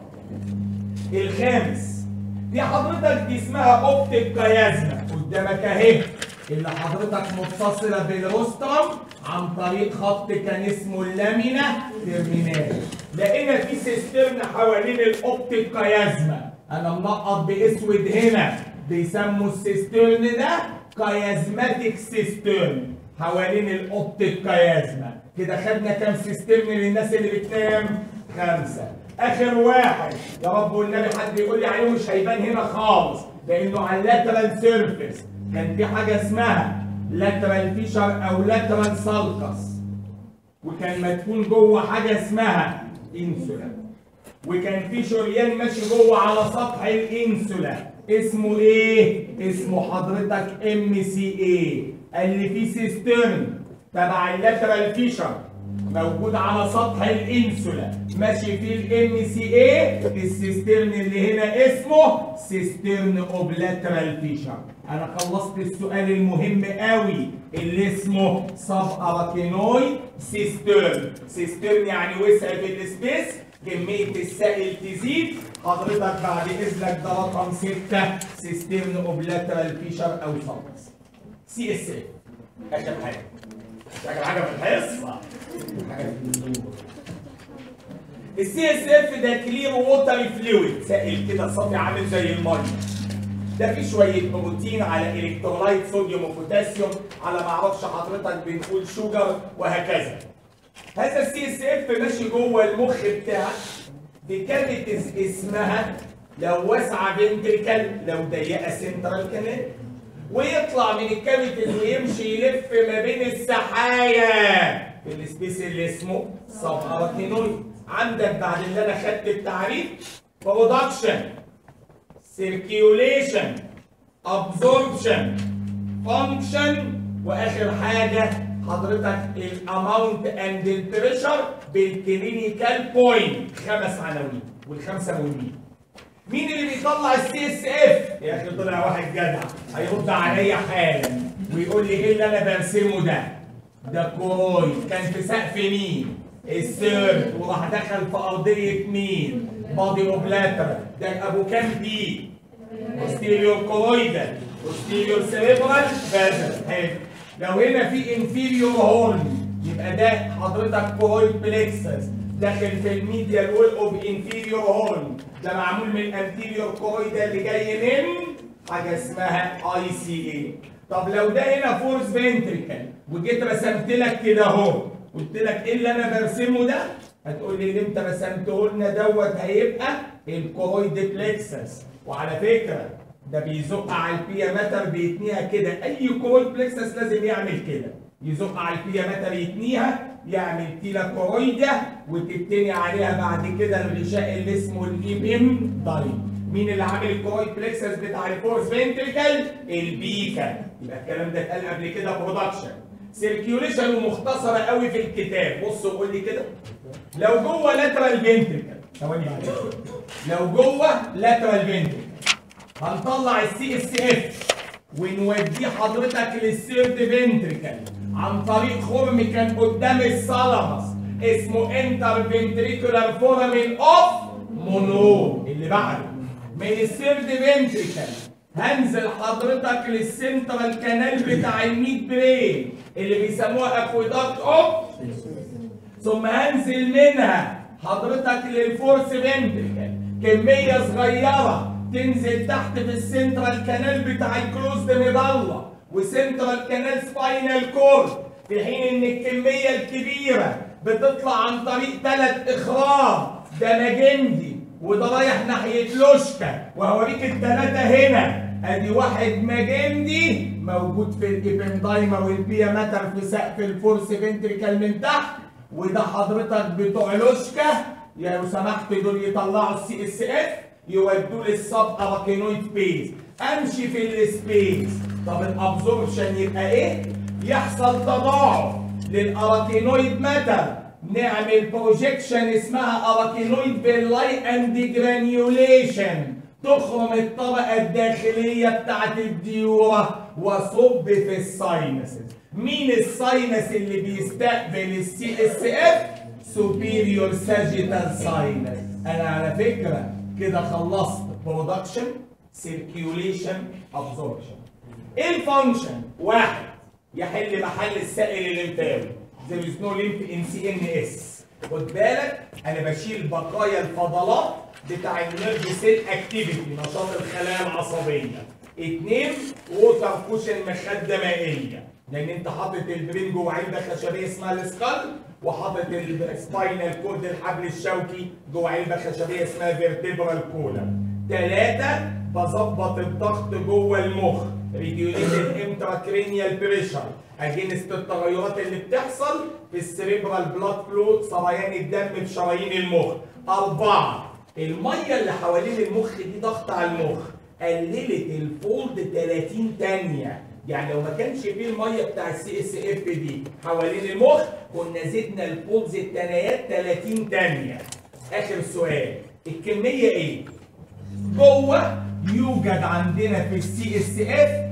الخامس دي حضرتك دي اسمها اوبتيك كيازما قدامك اهي اللي حضرتك متصله بالروسترم عن طريق خط كان اسمه اللامينا ترمينال لقينا في سيسترن حوالين الاوبتيك كيازما انا منقط باسود هنا بيسموا السيسترن ده كيازماتيك سيسترن حوالين الاوبتيك كيازما كده خدنا كام سيسترن للناس اللي بتنام خمسه اخر واحد يا رب والنبي حد يقول لي عليه مش هيبان هنا خالص لانه على اللاترال سيرفيس كان في حاجه اسمها لاترال فيشر او لاترال سالكس وكان مدفون جوه حاجه اسمها انسولا وكان في شريان ماشي جوه على سطح الانسولا اسمه ايه؟ اسمه حضرتك ام سي اي قال لي في سيسترن تبع اللاترال فيشر موجود على سطح الانسولا ماشي فيه الام سي اي السيسترن اللي هنا اسمه سيسترن اوبلاترال فيشر انا خلصت السؤال المهم قوي اللي اسمه سب اراكينوي سيسترن سيسترن يعني وسع في السبيس كمية السائل تزيد حضرتك بعد اذنك ده رقم 6 سيسترن اوبلاترال فيشر او سبس سي اس اف اخر حاجه اخر حاجه في الحصه السي اس اف ده كلير ووتر فلويد سائل كده صافي عامل زي الميه ده فيه شويه بروتين على الكترولايت صوديوم وبوتاسيوم على ما اعرفش حضرتك بنقول شوجر وهكذا هذا السي اس اف ماشي جوه المخ بتاعك بكافيتيز اسمها لو واسعه فنتريكال لو ضيقه سنترال كانال ويطلع من الكافيتيز ويمشي يلف ما بين السحايا في السبيس اللي اسمه سب اراكينويد عندك بعد اللي انا خدت التعريف برودكشن سيركيوليشن ابزوربشن فانكشن واخر حاجه حضرتك الاماونت اند البريشر بالكلينيكال بوينت خمس عناوين والخمسه مهمين مين اللي بيطلع السي اس اف؟ يا اخي طلع واحد جدع هيرد عليا حالا ويقول لي ايه اللي انا برسمه ده؟ ده كورويد كان في سقف مين؟ السيرت وراح دخل في ارضيه مين؟ بادي اوبلاترا ده ابو كام بي؟ posterior كورويدال posterior cerebral فازل حلو لو هنا في inferior هورن يبقى ده حضرتك كورويد بليكسس داخل في الميديال وول اوف انفيريور هورن ده معمول من الانتيريور كورويد اللي جاي من حاجه اسمها اي سي اي طب لو ده هنا فورس فنتريكال وجيت رسمت لك كده اهو قلت لك ايه اللي انا برسمه ده هتقول لي اللي انت رسمته لنا دوت هيبقى الكورويد بليكسس وعلى فكره ده بيزق على البيا ماتر بيتنيها كده اي كورويد بليكسس لازم يعمل كده يزق على البيا ماتر يتنيها يعمل تيلا كورويدا وتبتني عليها بعد كده الغشاء اللي اسمه الايبم دايت مين اللي عامل الكورويد بليكسس بتاع الفورس فنتريكال البيكا يبقى الكلام ده اتقال قبل كده برودكشن سيركيوليشن ومختصره قوي في الكتاب بص وقول لي كده لو جوه لاترال فنتريكال ثواني معلش لو جوه لاترال فنتريكال هنطلع السي اس اف ونوديه حضرتك للسيرد فنتريكال عن طريق خرم كان قدام الثالاموس اسمه انتر فنتريكولار فورامين اوف مونو اللي بعده من السيرد فنتريكل هنزل حضرتك للسنترال كانال بتاع الميد برين اللي بيسموها اكويدكت اوف ثم هنزل منها حضرتك للفورس فنتريكل كميه صغيره تنزل تحت في السنترال كانال بتاع الكروز ميدالا وسنترال كانال سباينال كورد في حين ان الكميه الكبيره بتطلع عن طريق ثلاث اخراج ده ماجندي وده رايح ناحيه لوشكا وهوريك الثلاثه هنا ادي واحد ماجندي موجود في الابندايما والبيا ماتر في سقف الفورس فنتريكال من تحت وده حضرتك بتوع لوشكا يا لو سمحت دول يطلعوا السي اس اف يودوه للسب اراكينويد بيز امشي في السبيس طب الابزوربشن يبقى ايه؟ يحصل تضاعف للاراكينويد ماتر نعمل بروجيكشن اسمها اراكينويد باللاي اند جرانيوليشن تخرم الطبقة الداخلية بتاعت الديورة وصب في الساينسز مين الساينس اللي بيستقبل السي اس اف superior sagittal sinus انا على فكرة كده خلصت برودكشن سيركيوليشن ابزوربشن ايه الفانكشن واحد يحل محل السائل الليمفاوي there is no lymph in CNS خد بالك انا بشيل بقايا الفضلات بتاع النيرف سيل اكتيفيتي نشاط الخلايا العصبيه اتنين ووتر كوشن مخده مائيه لان انت حاطط البرين جوه علبه خشبيه اسمها السكال وحاطط السباينال كورد الحبل الشوكي جوه علبه خشبيه اسمها فيرتبرال كولم ثلاثة بظبط الضغط جوه المخ ريجوليت الانتراكرينيال بريشر اجينست التغيرات اللي بتحصل في السريبرال بلاد فلو سريان الدم في شرايين المخ أربعة المية اللي حوالين المخ دي ضغط على المخ قللت الفولد 30 تانية يعني لو ما كانش فيه الميه بتاع السي اس اف دي حوالين المخ كنا زدنا الفولز التانيات 30 تانية اخر سؤال الكميه ايه جوه يوجد عندنا في السي اس اف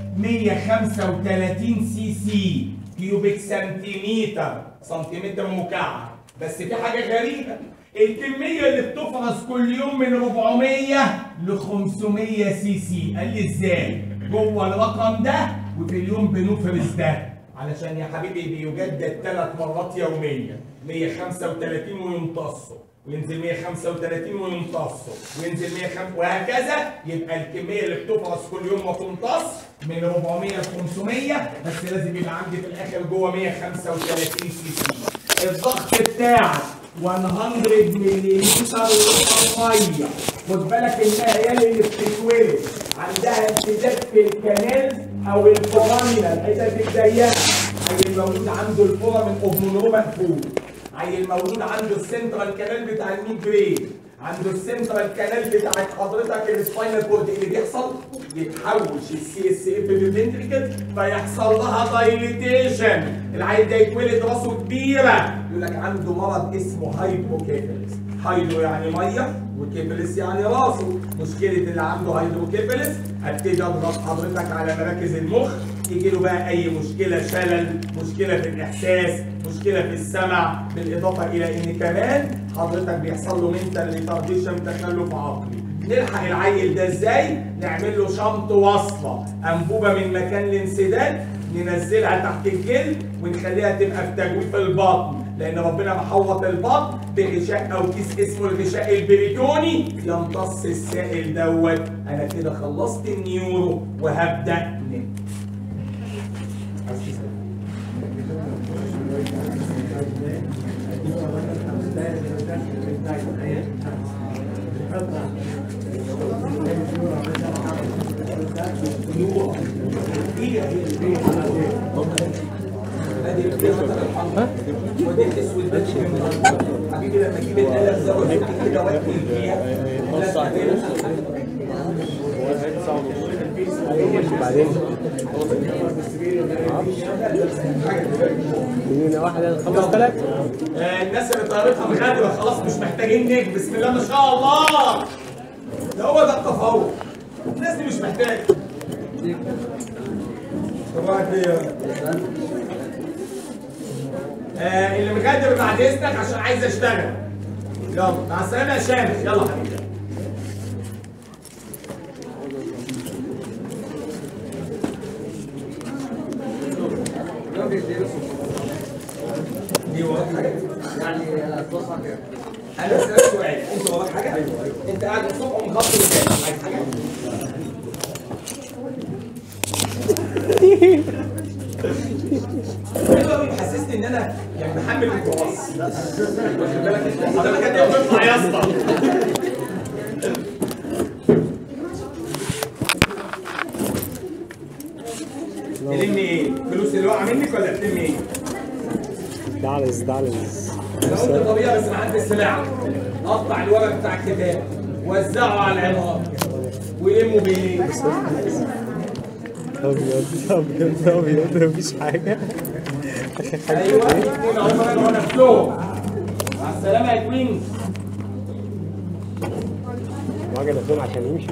135 سي سي كيوبيك سنتيمتر سنتيمتر مكعب بس في حاجه غريبه الكميه اللي بتفرز كل يوم من 400 ل 500 سي سي قال لي ازاي جوه الرقم ده وفي اليوم بنفرز ده علشان يا حبيبي بيجدد ثلاث مرات يوميا 135 ويمتصوا وينزل 135 ويمتصوا وينزل 105 وهكذا يبقى الكميه اللي بتفرز كل يوم وتمتص من 400 ل 500 بس لازم يبقى عندي في الاخر جوه 135 سي سي الضغط بتاعك 100 مللي لتر ميه خد بالك العيال اللي بتتولد عندها امتداد في الكنال او الفورامينا الحتت الضيقه عيل مولود عنده الفورامين اوف مقفول عيل مولود عنده السنترال كانال بتاع الميد برين عنده السنترال كانال بتاعت حضرتك السباينال كورد اللي بيحصل يتحوش السي اس اف بالفنتريكل فيحصل لها دايليتيشن العيل ده يتولد راسه كبيره يقول لك عنده مرض اسمه هايبوكيفالس هايدرو يعني ميه وكيفالس يعني راسه مشكله اللي عنده هايدروكيفالس ابتدي اضغط حضرتك على مراكز المخ يجي له بقى اي مشكله شلل مشكله في الاحساس مشكله في السمع بالاضافه الى ان كمان حضرتك بيحصل له منتال ريتارديشن تخلف عقلي نلحق العيل ده ازاي نعمل له شنط واصله انبوبه من مكان الانسداد ننزلها تحت الجلد ونخليها تبقى في تجويف البطن لان ربنا محوط البطن بغشاء او كيس اسمه الغشاء البريتوني يمتص السائل دوت انا كده خلصت النيورو وهبدا نم ودي الاسود ده حبيبي لما اجيب القلم ده واجيب كده واكتب فيها بعدين منين واحدة خمس ثلاث آه، الناس اللي طيارتها مغادرة خلاص مش محتاجين نجم بسم الله ما شاء الله ده هو ده التفوق الناس دي مش محتاجة صباح الخير آه اللي مغادر بعد اذنك عشان عايز اشتغل يلا مع السلامة يا شامخ يلا حبيبي انا اسالك سؤال انت وراك حاجه؟ انت قاعد الصبح ومغطي ودانك عايز حاجه؟ حلو قوي محسسني ان انا يعني بحمل الكراس واخد بالك انت حضرتك قد ايه بتطلع يا اسطى تلم ايه؟ فلوس اللي وقع منك ولا تلم ايه؟ دعلز دعلز انا قلت طبيعي بس ما حدش سمع قطع الورق بتاع الكتاب وزعه على العمارة ولموا بيه ابيض ابيض ابيض مفيش حاجه ايوه اثنين عمر وانا فلو مع السلامه يا كوينز معجنة فين عشان يمشي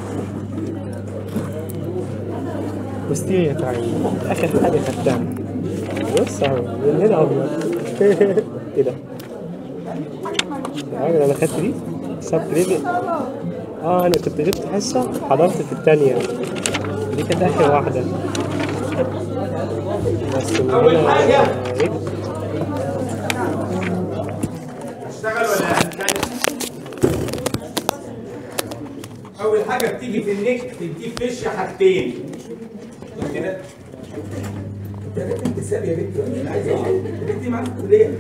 بوستيريا تعين اخر حاجه خدتها بص اهو من هنا ابيض ايه ده؟ الراجل انا خدت دي سب كريدت اه انا كنت جبت حصه حضرت في الثانيه دي كانت اخر واحده بس من أول هنا- حاجة. ايه ده؟ اشتغل ولا هتكلم؟ اول حاجه بتيجي في النك تديك فيش حاجتين كده يا بنت انت ساب يا بنت انا عايز اقعد يا بنتي معاك في الكليه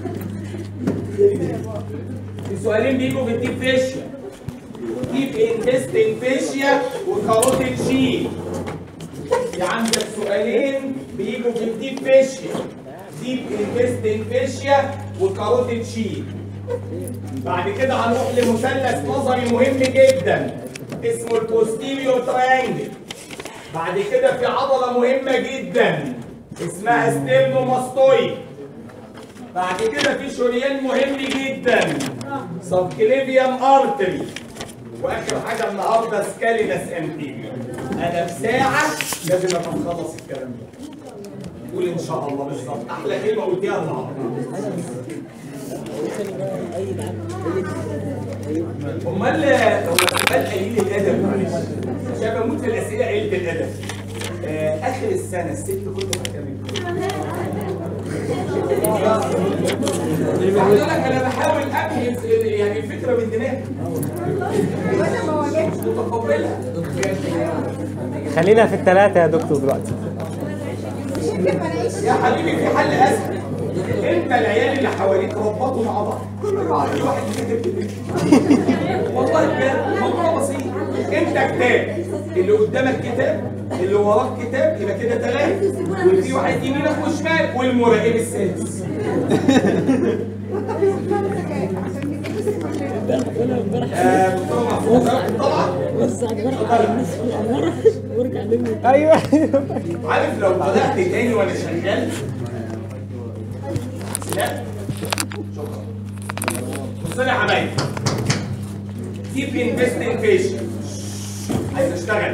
في سؤالين بيجوا في الديب فيشيا ديب انتستين فيشيا وكاروتيد شيل في عندك سؤالين بيجوا في الديب فيشيا ديب انتستين فيشيا وكاروتيد شيل بعد كده هنروح لمثلث نظري مهم جدا اسمه البوستيريور تراينجل بعد كده في عضله مهمه جدا اسمها ستيرنوماستويد بعد كده في شريان مهم جدا سبكليفيوم ارتري واخر حاجه النهارده سكالينس انتيريور انا في ساعه لازم ابقى مخلص الكلام ده قول ان شاء الله بالظبط احلى كلمه قلتيها النهارده امال هو سؤال قليل الادب معلش عشان بموت في الاسئله قليله الادب آه، اخر السنه الست كنت بكمل بقول لك انا بحاول ابني يعني الفكره من دماغي وانا ما واجهتش متقبلها خلينا في الثلاثه يا دكتور دلوقتي يمكن ما الاقيش يا حبيبي في حل اسهل انت العيال اللي حواليك ربطوا مع بعض كل واحد واحد كتاب والله بجد موضوع بسيط انت كتاب اللي قدامك كتاب اللي وراك كتاب يبقى كده ثلاثه وفي واحد يمينك وشمال والمراقب السادس آه، دكتور محفوظ طبعا وزع الورقة على الناس في الأمارة وارجع لمي ايوه عارف لو بدأت تاني وانا شغال لا شكرا بص لي يا حبايبي كيب انفستنج فيشن عايز اشتغل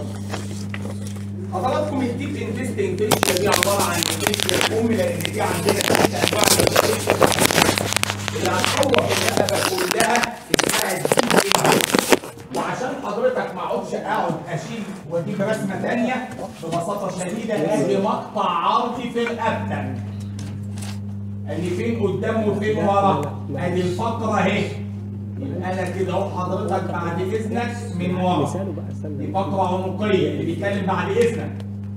حضراتكم الديب انفستنج فيشن دي عباره عن فيشن ام لان دي عندنا ثلاث انواع من الفيشن اللي هتحوط الرقبه كلها اسمها الديب انفستنج وعشان حضرتك ما اقعدش اقعد اشيل واجيب رسمه ثانيه ببساطه شديده ادي مقطع عرضي في رقبتك ادي فين قدام وفين ورا ادي الفقره اهي يبقى انا كده اهو حضرتك بعد اذنك من ورا مثاله بقى استنى دي فقره عنقيه اللي بيتكلم بعد اذنك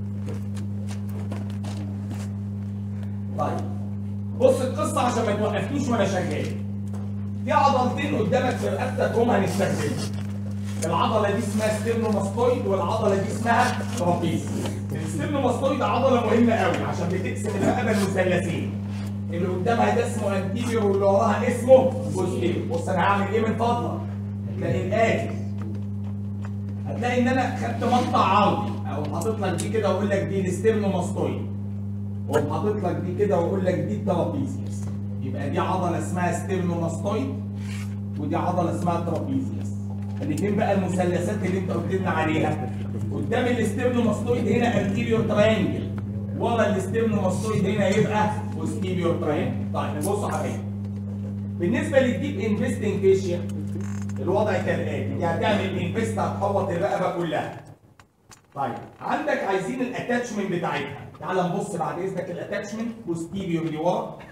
طيب بص القصه عشان ما توقفنيش وانا شغال في عضلتين قدامك في رقبتك هم هنستخدمهم العضله دي اسمها ستيرنوماستويد والعضله دي اسمها ترابيز الستيرنوماستويد عضله مهمه قوي عشان بتقسم الرقبه لمثلثين اللي قدامها ده اسمه انتيريور واللي وراها اسمه بوستيريور بص انا هعمل ايه من فضلك هتلاقي الاتي هتلاقي ان انا خدت مقطع عرضي او حاطط لك دي كده واقول لك دي الستيرنوماستويد واقوم حاطط لك دي كده واقول لك دي الترابيزيوس يبقى دي عضله اسمها ستيرنوماستويد ودي عضله اسمها ترابيزيوس الاثنين بقى المثلثات اللي انت قلت لنا عليها قدام الاسترنوماستويد هنا انتيريور تراينجل ورا الاسترنوماستويد هنا يبقى بوستيريور تراينجل طيب بصوا يا حبايبي بالنسبه للديب انفستنج فيشيا الوضع كالاتي دي هتعمل انفست هتحوط الرقبه كلها طيب عندك عايزين الاتاتشمنت بتاعتها تعال نبص بعد اذنك الاتاتشمنت بوستيريور لورا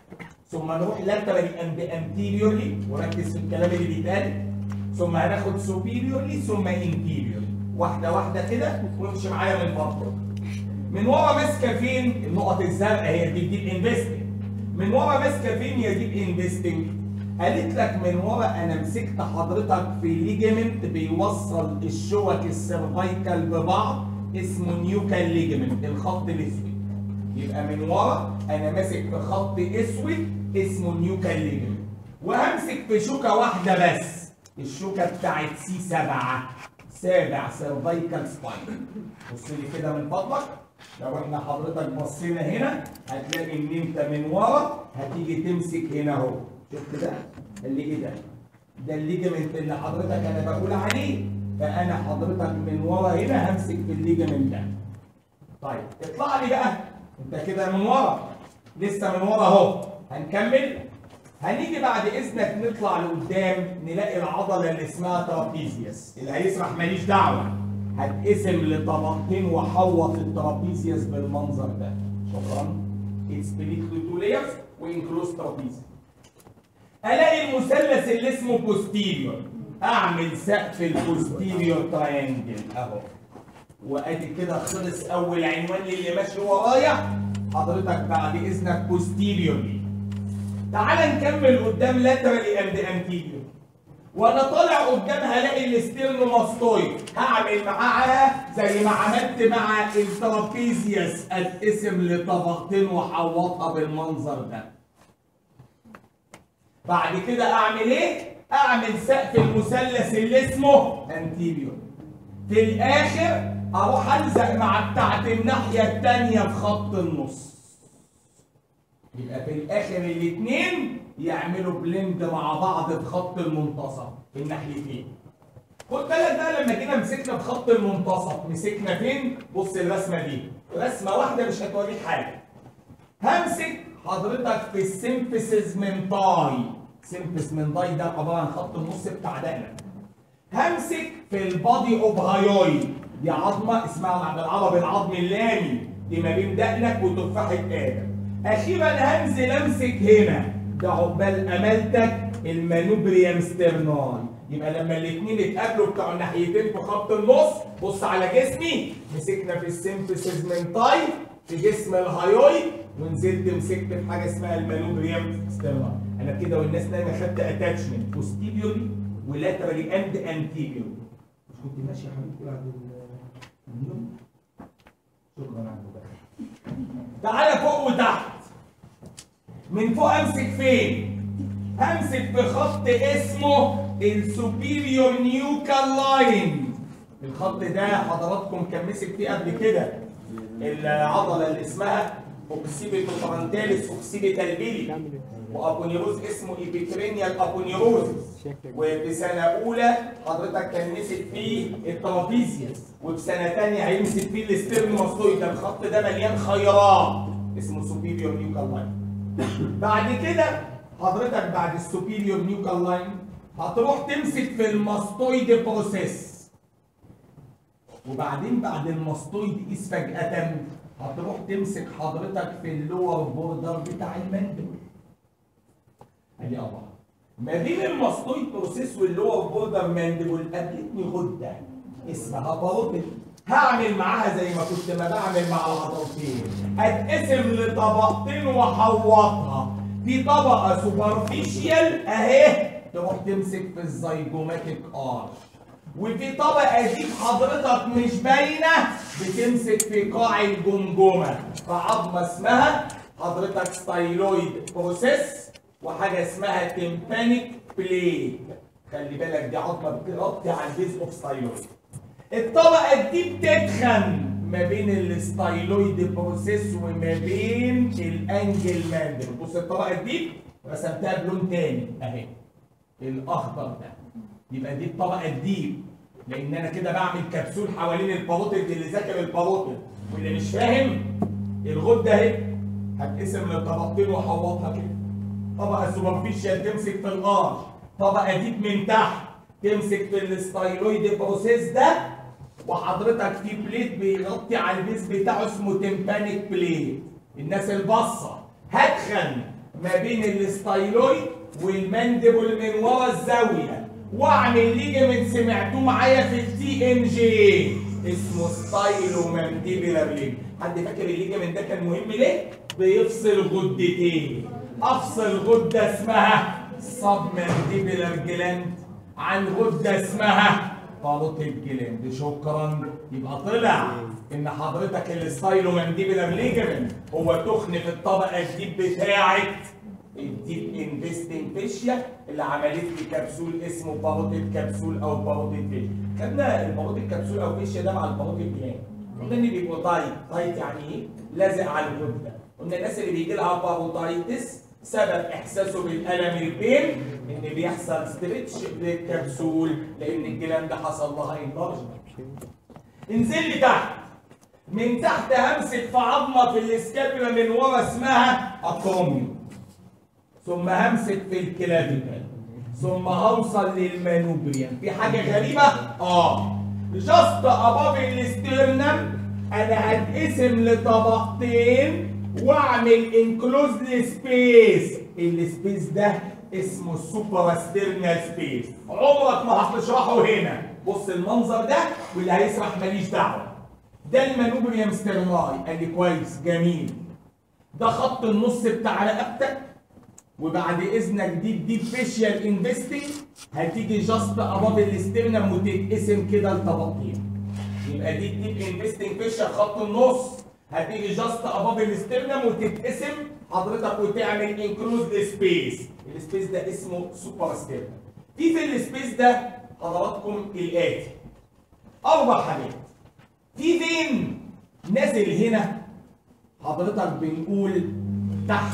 ثم نروح لاترالي اند انتيريورلي وركز في الكلام اللي بيتقال ثم هناخد سوبيريورلي ثم انتيريورلي واحده واحده كده وامشي معايا من فضلك من ورا ماسكه فين النقط الزرقاء هي دي ديب انفستنج من ورا ماسكه فين يا ديب انفستنج قالت لك من ورا انا مسكت حضرتك في ليجمنت بيوصل الشوك السيرفايكال ببعض اسمه نيوكال ليجمنت الخط الاسود يبقى من ورا انا ماسك في خط اسود اسمه نيوكال ليجمنت وهمسك في شوكه واحده بس الشوكه بتاعت سي 7 سابع سيرفايكال سباين بص لي كده من فضلك لو احنا حضرتك بصينا هنا هتلاقي ان انت من ورا هتيجي تمسك هنا اهو شفت ده اللي ايه ده ده الليجمنت اللي حضرتك انا بقول عليه فانا حضرتك من ورا هنا همسك في الليجمنت ده طيب اطلع لي بقى انت كده من ورا لسه من ورا اهو هنكمل هنيجي بعد اذنك نطلع لقدام نلاقي العضله اللي اسمها ترابيزيوس اللي هيسرح ماليش دعوه هتقسم لطبقتين وحوط الترابيزيوس بالمنظر ده شكرا سبليت لتو لايرز وانكلوز ترابيزيوس الاقي المثلث اللي اسمه بوستيريور اعمل سقف البوستيريور تراينجل اهو وادي كده خلص اول عنوان للي ماشي ورايا حضرتك بعد اذنك بوستيريورلي تعال نكمل قدام لاترالي اند انتيريور وانا طالع قدام هلاقي الاستيرنوماستويد هعمل معاها زي ما عملت مع الترابيزيوس اتقسم لطبقتين واحوطها بالمنظر ده بعد كده اعمل ايه اعمل سقف المثلث اللي اسمه انتيريور في الاخر اروح الزق مع بتاعت الناحيه الثانيه في خط النص يبقى في الاخر الاثنين يعملوا بلند مع بعض في خط المنتصف في الناحيتين خد بالك بقى لما جينا مسكنا في خط المنتصف مسكنا فين بص الرسمه دي رسمه واحده مش هتوريك حاجه همسك حضرتك في السيمفيسز من تاي سيمفيس من تاي ده عباره عن خط النص بتاع دقنك همسك في البادي اوف هايوي دي عظمه اسمها بالعربي العظم اللامي دي ما بين دقنك وتفاحه ادم اخيرا هنزل امسك هنا ده عقبال امالتك المانوبريم ستيرناي يبقى لما الاثنين اتقابلوا بتوع الناحيتين في خط النص بص على جسمي مسكنا في السيمفيسز من تاي في جسم الهايوي ونزلت مسكت في حاجه اسمها المانوبريم ستيرناي انا كده والناس نايمه خدت اتاتشمنت بوستيريوري ولاترالي اند انتيريوري مش كنت ماشي يا حبيبتي بعد النوم شكرا على المباراه تعالى فوق وتحت من فوق امسك فين همسك في خط اسمه السوبيريور نيوكال لاين الخط ده حضراتكم كان مسك فيه قبل كده العضله اللي اسمها اوكسيبيتو فرانتاليس اوكسيبيتال بيلي وابونيروز اسمه ايبيترينيال ابونيروز وفي سنه اولى حضرتك كان مسك فيه الترابيزيوس وفي سنه ثانيه هيمسك فيه الاسترنوماستويد ده الخط ده مليان خيرات اسمه سوبيريور نيوكال لاين بعد كده حضرتك بعد السوبيريور نيوكال لاين هتروح تمسك في الماستويد بروسيس وبعدين بعد الماستويد قيس فجأة هتروح تمسك حضرتك في اللور بوردر بتاع المندل ادي اربعه ما بين الماستويد بروسيس واللور بوردر ماندبل قابلتني غده اسمها باروتل هعمل معاها زي ما كنت ما بعمل مع العضلتين اتقسم لطبقتين واحوطها في طبقه سوبرفيشال اهي تروح تمسك في الزيجوماتيك ارش وفي طبقه دي حضرتك مش باينه بتمسك في قاع الجمجمه في عظمه اسمها حضرتك ستايلويد بروسيس وحاجه اسمها تيمبانيك بليد خلي بالك دي عظمه بتغطي على البيز اوف ستايلويد الطبقه دي بتتخن ما بين الستايلويد بروسيس وما بين الانجل ماندل بص الطبقه دي رسمتها بلون تاني اهي الاخضر ده يبقى دي الطبقه الديب لان انا كده بعمل كبسول حوالين الباروتيد اللي ذاكر الباروتيد واللي مش فاهم الغده اهي هتقسم لطبقتين واحوطها كده طبقه سوبرفيشال تمسك في الارش طبقه ديب من تحت تمسك في الستايلويد بروسيس ده وحضرتك في بليت بيغطي على البيز بتاعه اسمه تمبانيك بليت الناس البصه هتخن ما بين الستايلويد والمانديبل من ورا الزاويه واعمل ليجمنت سمعتوه معايا في التي ام جي اسمه ستايلو مانديبلر ليج حد فاكر الليجمنت ده كان مهم ليه؟ بيفصل غدتين افصل غده اسمها سب مانديبلر جلاند عن غده اسمها باروتيد جلاند شكرا يبقى طلع ان حضرتك الستايلو مانديبلر ليجمنت هو تخن في الطبقه الديب بتاعت الديب انفستنج فيشيا اللي عملت لي كبسول اسمه باروتيد كبسول او باروتيد فيشيا خدنا الباروتيد كبسول او فيشيا ده مع الباروتيد جلاند قلنا ان بيبقوا تايت تايت يعني ايه لازق على الغده قلنا الناس اللي بيجي لها باروتايتس سبب احساسه بالالم البين ان بيحصل ستريتش للكبسول لان الجلاند حصل لها انلارجمنت انزل لي تحت من تحت همسك في عظمه في الاسكابولا من ورا اسمها اكروميوم ثم همسك في الكلافيكال ثم هوصل للمانوبريم في حاجه غريبه اه جاست اباف الاسترنم انا هتقسم لطبقتين واعمل انكلوز سبيس السبيس ده اسمه السوبر ستيرنال سبيس عمرك ما هتشرحه هنا بص المنظر ده واللي هيسرح ماليش دعوه ده المانوبريم ستيرناي قال لي كويس جميل ده خط النص بتاع رقبتك وبعد اذنك دي دي فيشيال انفستنج هتيجي جاست اباف الاسترنم وتتقسم كده لطبقتين يبقى دي ديب انفستنج فيشيال خط النص هتيجي جاست اباف الاسترنم وتتقسم حضرتك وتعمل انكلوز سبيس السبيس ده اسمه سوبر ستيرنم في في السبيس ده حضراتكم الاتي اربع حاجات في فين نازل هنا حضرتك بنقول تحت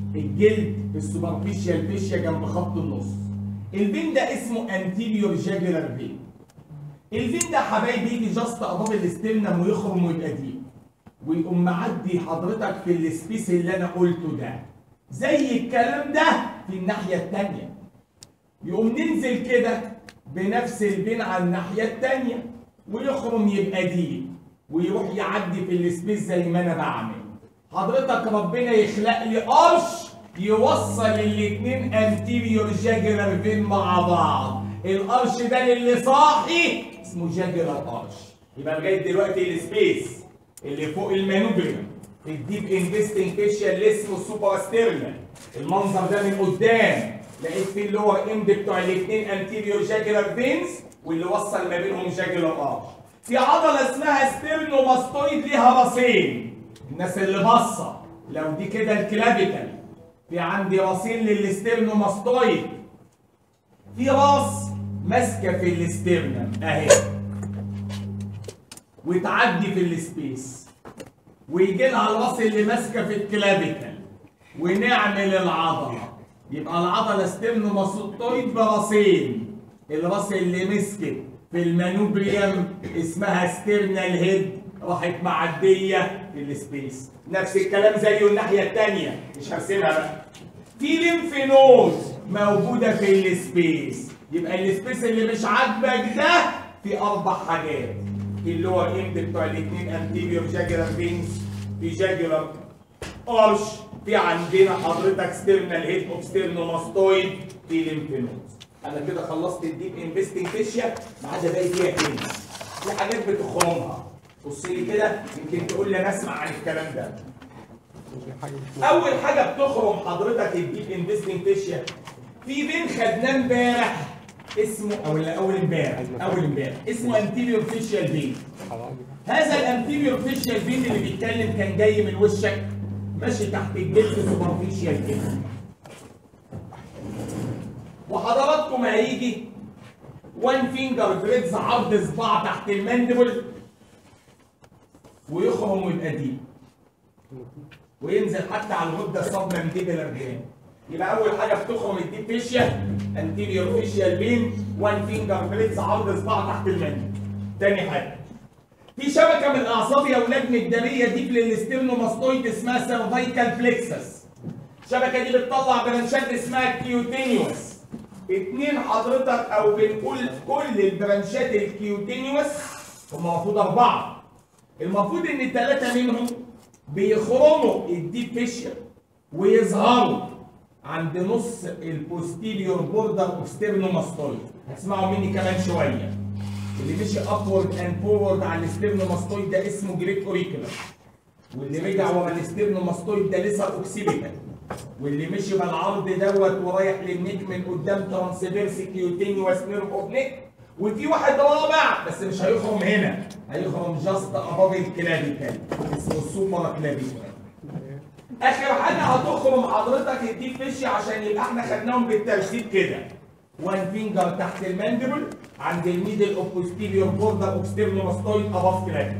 الجلد السوبرفيشال فيشيا جنب خط النص الفين ده اسمه انتيريور جاجولار فين الفين ده حبايبي يجي جاست اباف الاسترنم ويخرم ويبقى ديب ويقوم معدي حضرتك في السبيس اللي انا قلته ده زي الكلام ده في الناحيه الثانيه يقوم ننزل كده بنفس البين على الناحيه الثانيه ويخرم يبقى ديب ويروح يعدي في السبيس زي ما انا بعمل حضرتك ربنا يخلق لي قرش يوصل الاثنين انتيريور جاجرال فين مع بعض القرش ده اللي صاحي اسمه جاجرال قرش يبقى لغايه دلوقتي السبيس اللي فوق المانوبريم الديب انفستنج فيشيال اللي اسمه السوبر ستيرنال المنظر ده من قدام لقيت فيه اللور اند بتوع الاثنين انتيريور جاجرال فينز واللي وصل ما بينهم جاجرال قرش في عضله اسمها ستيرنوماستويد ليها راسين الناس اللي باصه لو دي كده الكلافيكال في عندي راسين للستيرنوماستويد في راس ماسكه في الاسترنم اهي وتعدي في السبيس ويجي لها الراس اللي ماسكه في الكلافيكال ونعمل العضله يبقى العضله ستيرنوماستويد براسين الراس اللي مسكت في المانوبريم اسمها ستيرنال هيد راحت معديه في السبيس نفس الكلام زيه الناحيه الثانيه مش هرسمها بقى في ليمف نود موجوده في السبيس يبقى السبيس اللي مش عاجبك ده في اربع حاجات في اللور اند بتوع الاثنين انتيريور جاجرال فينز في جاجرال قرش في عندنا حضرتك ستيرنال هيد اوف ستيرنوماستويد في ليمف نود انا كده خلصت الديب انفستنج فيشيا ما عدا باقي فيها تاني في حاجات بتخرمها بص لي كده يمكن تقول لي انا اسمع عن الكلام ده اول حاجه بتخرم حضرتك الديب انفستنج فيشيا في بين خدناه امبارح اسمه او لا اول امبارح اول امبارح اسمه انتيريور فيشيال بين هذا الانتيريور فيشيال بين اللي بيتكلم كان جاي من وشك ماشي تحت الجلد سوبرفيشيال كده وحضراتكم هيجي وان فينجر بريدز عرض صباع تحت الماندبل ويخرم ويبقى دي وينزل حتى على الغده الصب مانديبلر جان يبقى اول حاجه بتخرم الديب فيشيا انتيريور فيشيال بين وان فينجر بريدز عرض صباع تحت الماندبل تاني حاجه في شبكه من الاعصاب يا اولاد مجدريه ديب للستيرنوماستويد اسمها سيرفايكال فليكسس الشبكه دي بتطلع برانشات اسمها كيوتينيوس اتنين حضرتك او بنقول كل البرانشات الكيوتينيوس هم المفروض اربعه المفروض ان ثلاثه منهم بيخرموا الديب فيشيا ويظهروا عند نص البوستيريور بوردر اوف ستيرنوماستويد هتسمعوا مني كمان شويه اللي مشي ابورد اند فورورد على الستيرنوماستويد ده اسمه جريك اوريكولار واللي رجع ورا الستيرنوماستويد ده لسه اوكسيبيتال واللي مشي بالعرض دوت ورايح للنيك من قدام ترانسفيرس كيوتينيوس نيرف اوف نيك وفي واحد رابع بس مش هيخرم هنا هيخرم جاست اباب الكلافيكال اسمه السوبر كلافيكال اخر حاجه هتخرم حضرتك الديب فيش عشان يبقى احنا خدناهم بالترتيب كده وان فينجر تحت الماندبل عند الميدل اوف بوستيريور بوردر اوف ستيرنوماستويد اباف كلافيكال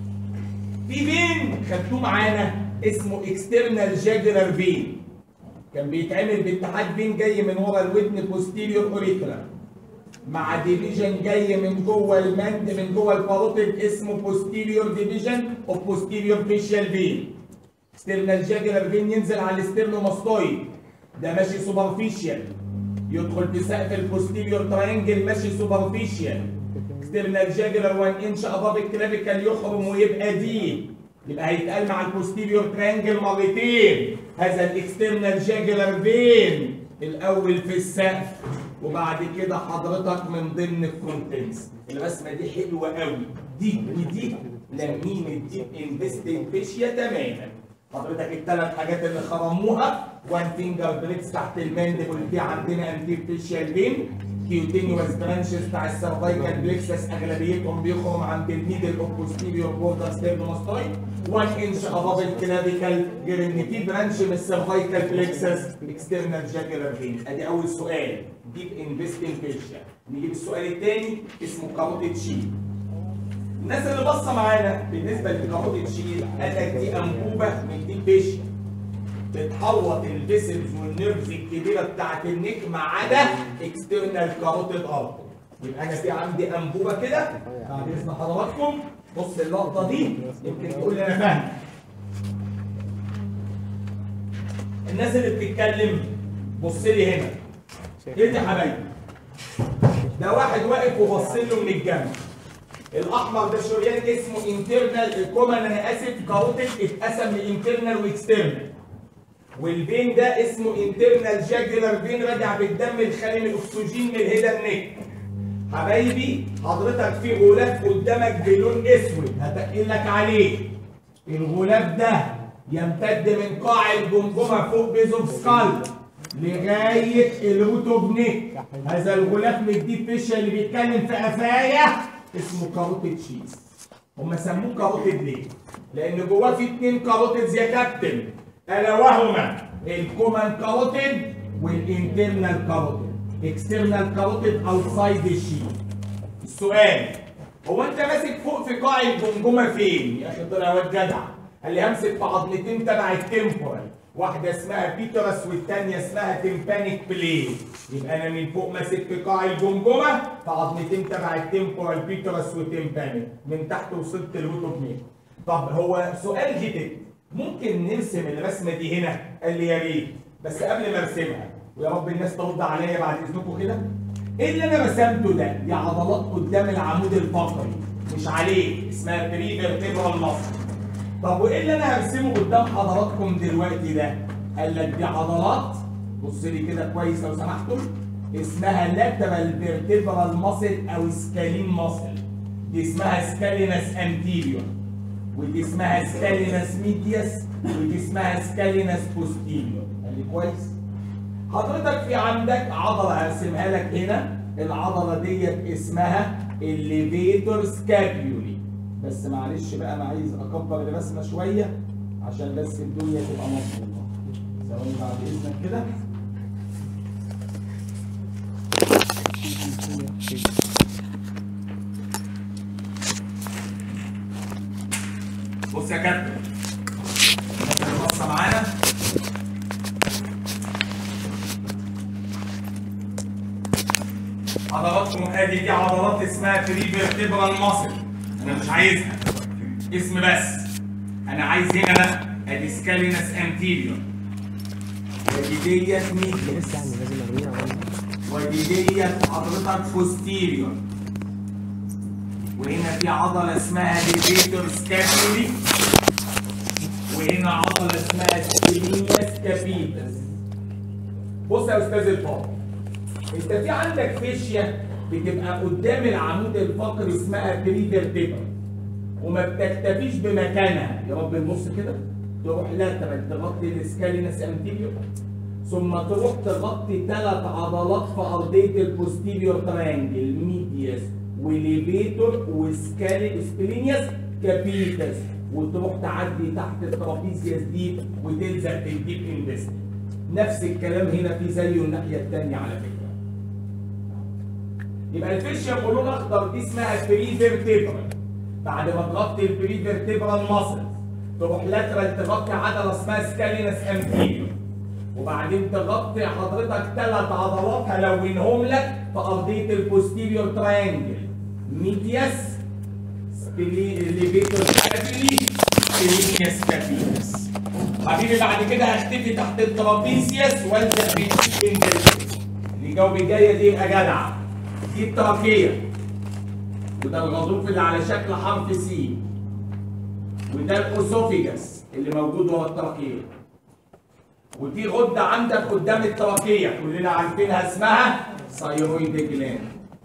في فين خدتوه معانا اسمه اكسترنال جاجرال فين كان بيتعمل باتحاد فين جاي من ورا الودن بوستيريور اوريكولار مع ديفيجن جاي من جوه المند من جوه الباروتيد اسمه بوستيريور ديفيجن اوف بوستيريور فيشيال فين اكسترنال جاجرال فين ينزل على الستيرنوماستويد ده ماشي سوبرفيشال يدخل في سقف البوستيريور تراينجل ماشي سوبرفيشال اكسترنال جاجرال 1 انش اباف الكلافيكال يخرم ويبقى دي يبقى هيتقال مع البوستيريور ترانجل مرتين هذا الاكسترنال جاجرال فين الاول في السقف وبعد كده حضرتك من ضمن الكونتنتس الرسمه دي حلوه قوي دي ودي لامين الديب انفستنج فيشيا تماما حضرتك الثلاث حاجات اللي خرموها وان فينجر بريكس تحت الماندبل دي عندنا انتيب فيشيال فين كيوتينيوس برانشز بتاع السيرفايكال بليكسس اغلبيتهم بيخرم عند الميدل اوف بوستيريور بوردر ستيرنوماستويد 1 انش اباف الكلافيكال غير ان في برانش من السيرفايكال بليكسس اكسترنال جاكولار فين ادي اول سؤال ديب انفستنج فيشيا نجيب السؤال الثاني اسمه كاروتيد شيل الناس اللي باصه معانا بالنسبه للكاروتيد شيل قال لك دي انبوبه من ديب فيشيا بتحوط الفيسلز والنيرفز الكبيره بتاعت النيك ما عدا اكسترنال كاروتيد ارتر يبقى انا في عندي انبوبه كده بعد اذن حضراتكم بص اللقطه دي يمكن تقول لي انا فاهم الناس اللي بتتكلم بص لي هنا ايه ده يا حبايبي ده واحد واقف وبص له من الجنب الاحمر ده شريان اسمه انترنال الكومن انا اسف كاروتيد اتقسم لانترنال واكسترنال والفين ده اسمه انترنال جاجلر فين راجع بالدم الخالي من الاكسجين من الهيدا النك حبايبي حضرتك في غلاف قدامك بلون اسود هتقل لك عليه الغلاف ده يمتد من قاع الجمجمه فوق بيزوف سكال لغايه الروت اوف نيك هذا الغلاف من الديب فيش اللي بيتكلم في قفايا اسمه كاروتيد شيز هم سموه كاروتيد ليه؟ لان جواه في اتنين كاروتيدز يا كابتن الا وهما الكومان كاروتيد والانترنال كاروتيد اكسترنال كاروتيد اوتسايد الشيل السؤال هو انت ماسك فوق في قاع الجمجمه فين يا اخي طلع واد جدع قال لي همسك في عظمتين تبع التمبورال واحده اسمها بيترس والثانيه اسمها تمبانيك بلين يبقى انا من فوق ماسك في قاع الجمجمه في عظمتين تبع التمبورال بيترس وتمبانيك من تحت وصلت الروتوبنيك طب هو سؤال جديد ممكن نرسم الرسمه دي هنا قال لي يا ريت بس قبل ما ارسمها ويا رب الناس ترد عليا بعد اذنكم كده ايه اللي انا رسمته ده دي عضلات قدام العمود الفقري مش عليه اسمها بري فيرتيبرال ماسل طب وايه اللي انا هرسمه قدام حضراتكم دلوقتي ده قال لك دي عضلات بص لي كده كويس لو سمحتم اسمها لاترال فيرتيبرال ماسل او سكالين ماسل دي اسمها سكالينس انتيريور ودي اسمها سكالينس ميدياس ودي اسمها سكالينس بوستيريور قال لي كويس حضرتك في عندك عضله هرسمها لك هنا العضله ديت اسمها الليفيتور سكابيولي بس معلش بقى انا عايز اكبر الرسمه شويه عشان بس الدنيا تبقى مظبوطه ثواني بعد اذنك كده بص يا كابتن بص معانا عضلاتكم ادي دي عضلات اسمها بري فيرتيبرال ماسل انا مش عايزها اسم بس انا عايز هنا بقى ادي سكالينس انتيريور ودي ديت ميديس يعني لازم ارميها عندي ودي ديت حضرتك بوستيريور وهنا في عضله اسمها ليفيتور سكابولي وهنا عضله اسمها سكيلينيا سكابيتس بص يا استاذ الفاضل انت في عندك فيشيا بتبقى قدام العمود الفقري اسمها بريفيرتيبر وما بتكتفيش بمكانها يا رب نبص كده تروح لاترال تغطي الاسكالينس انتيريور ثم تروح تغطي ثلاث عضلات في ارضيه البوستيريور تريانجل ميدياس وليفيتور وسكالي سبلينياس كابيتاس وتروح تعدي تحت الترابيزياس دي وتلزق في الديب انفستمنت نفس الكلام هنا في زيه الناحيه الثانيه على فكره يبقى الفيشيا بلون اخضر دي اسمها بريفيرتيبرال بعد ما تغطي البريفيرتيبرال ماسل تروح لاترال تغطي عضله اسمها سكالينس انتيريور وبعدين تغطي حضرتك ثلاث عضلات هلونهم لك في ارضيه البوستيريور تراينجل ميدياس ليفيتور سكابيلي سبلينياس كابيلس حبيبي بعد كده هختفي تحت الترابيزيوس والزق في الانجلس اللي جاوب الجايه دي يبقى جدع دي التراكيه وده الغضروف اللي على شكل حرف سي وده الاسوفيجاس اللي موجود ورا التراكيه ودي غده عندك قدام التراكيه كلنا عارفينها اسمها ثايرويد جلاند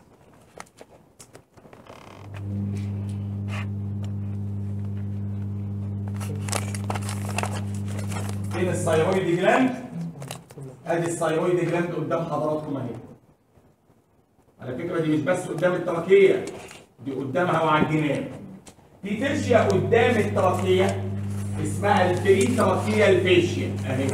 فين الثايرويد جلاند؟ ادي الثايرويد جلاند قدام حضراتكم اهي. على فكره دي مش بس قدام التراكيه دي قدامها وعلى الجناب. في فيشيا قدام التراكيه اسمها البري تراكيه الفيشيا اهي.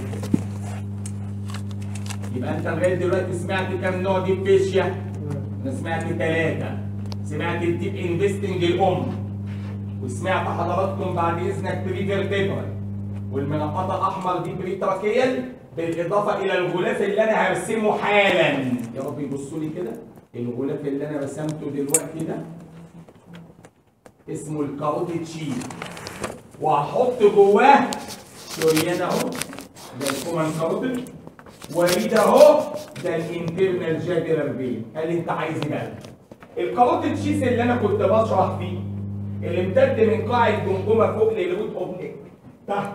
يبقى انت لغايه دلوقتي سمعت كام نوع دي فيشيا؟ انا سمعت ثلاثه. سمعت الديب انفستنج الام وسمعت حضراتكم بعد اذنك بريفيرتيبرال والمنقطه الاحمر دي بريتراكيال بالاضافه الى الغلاف اللي انا هرسمه حالا يا رب يبصوا لي كده الغلاف اللي انا رسمته دلوقتي ده اسمه الكاروتيد شيت وهحط جواه شريان اهو ده الكومان كاروتيد وريد اهو ده الانترنال جاجرال فين قال لي انت عايز ايه بقى الكاروتيد شيس اللي انا كنت بشرح فيه اللي امتد من قاع الجمجمه فوق للروت اوف نيك تحت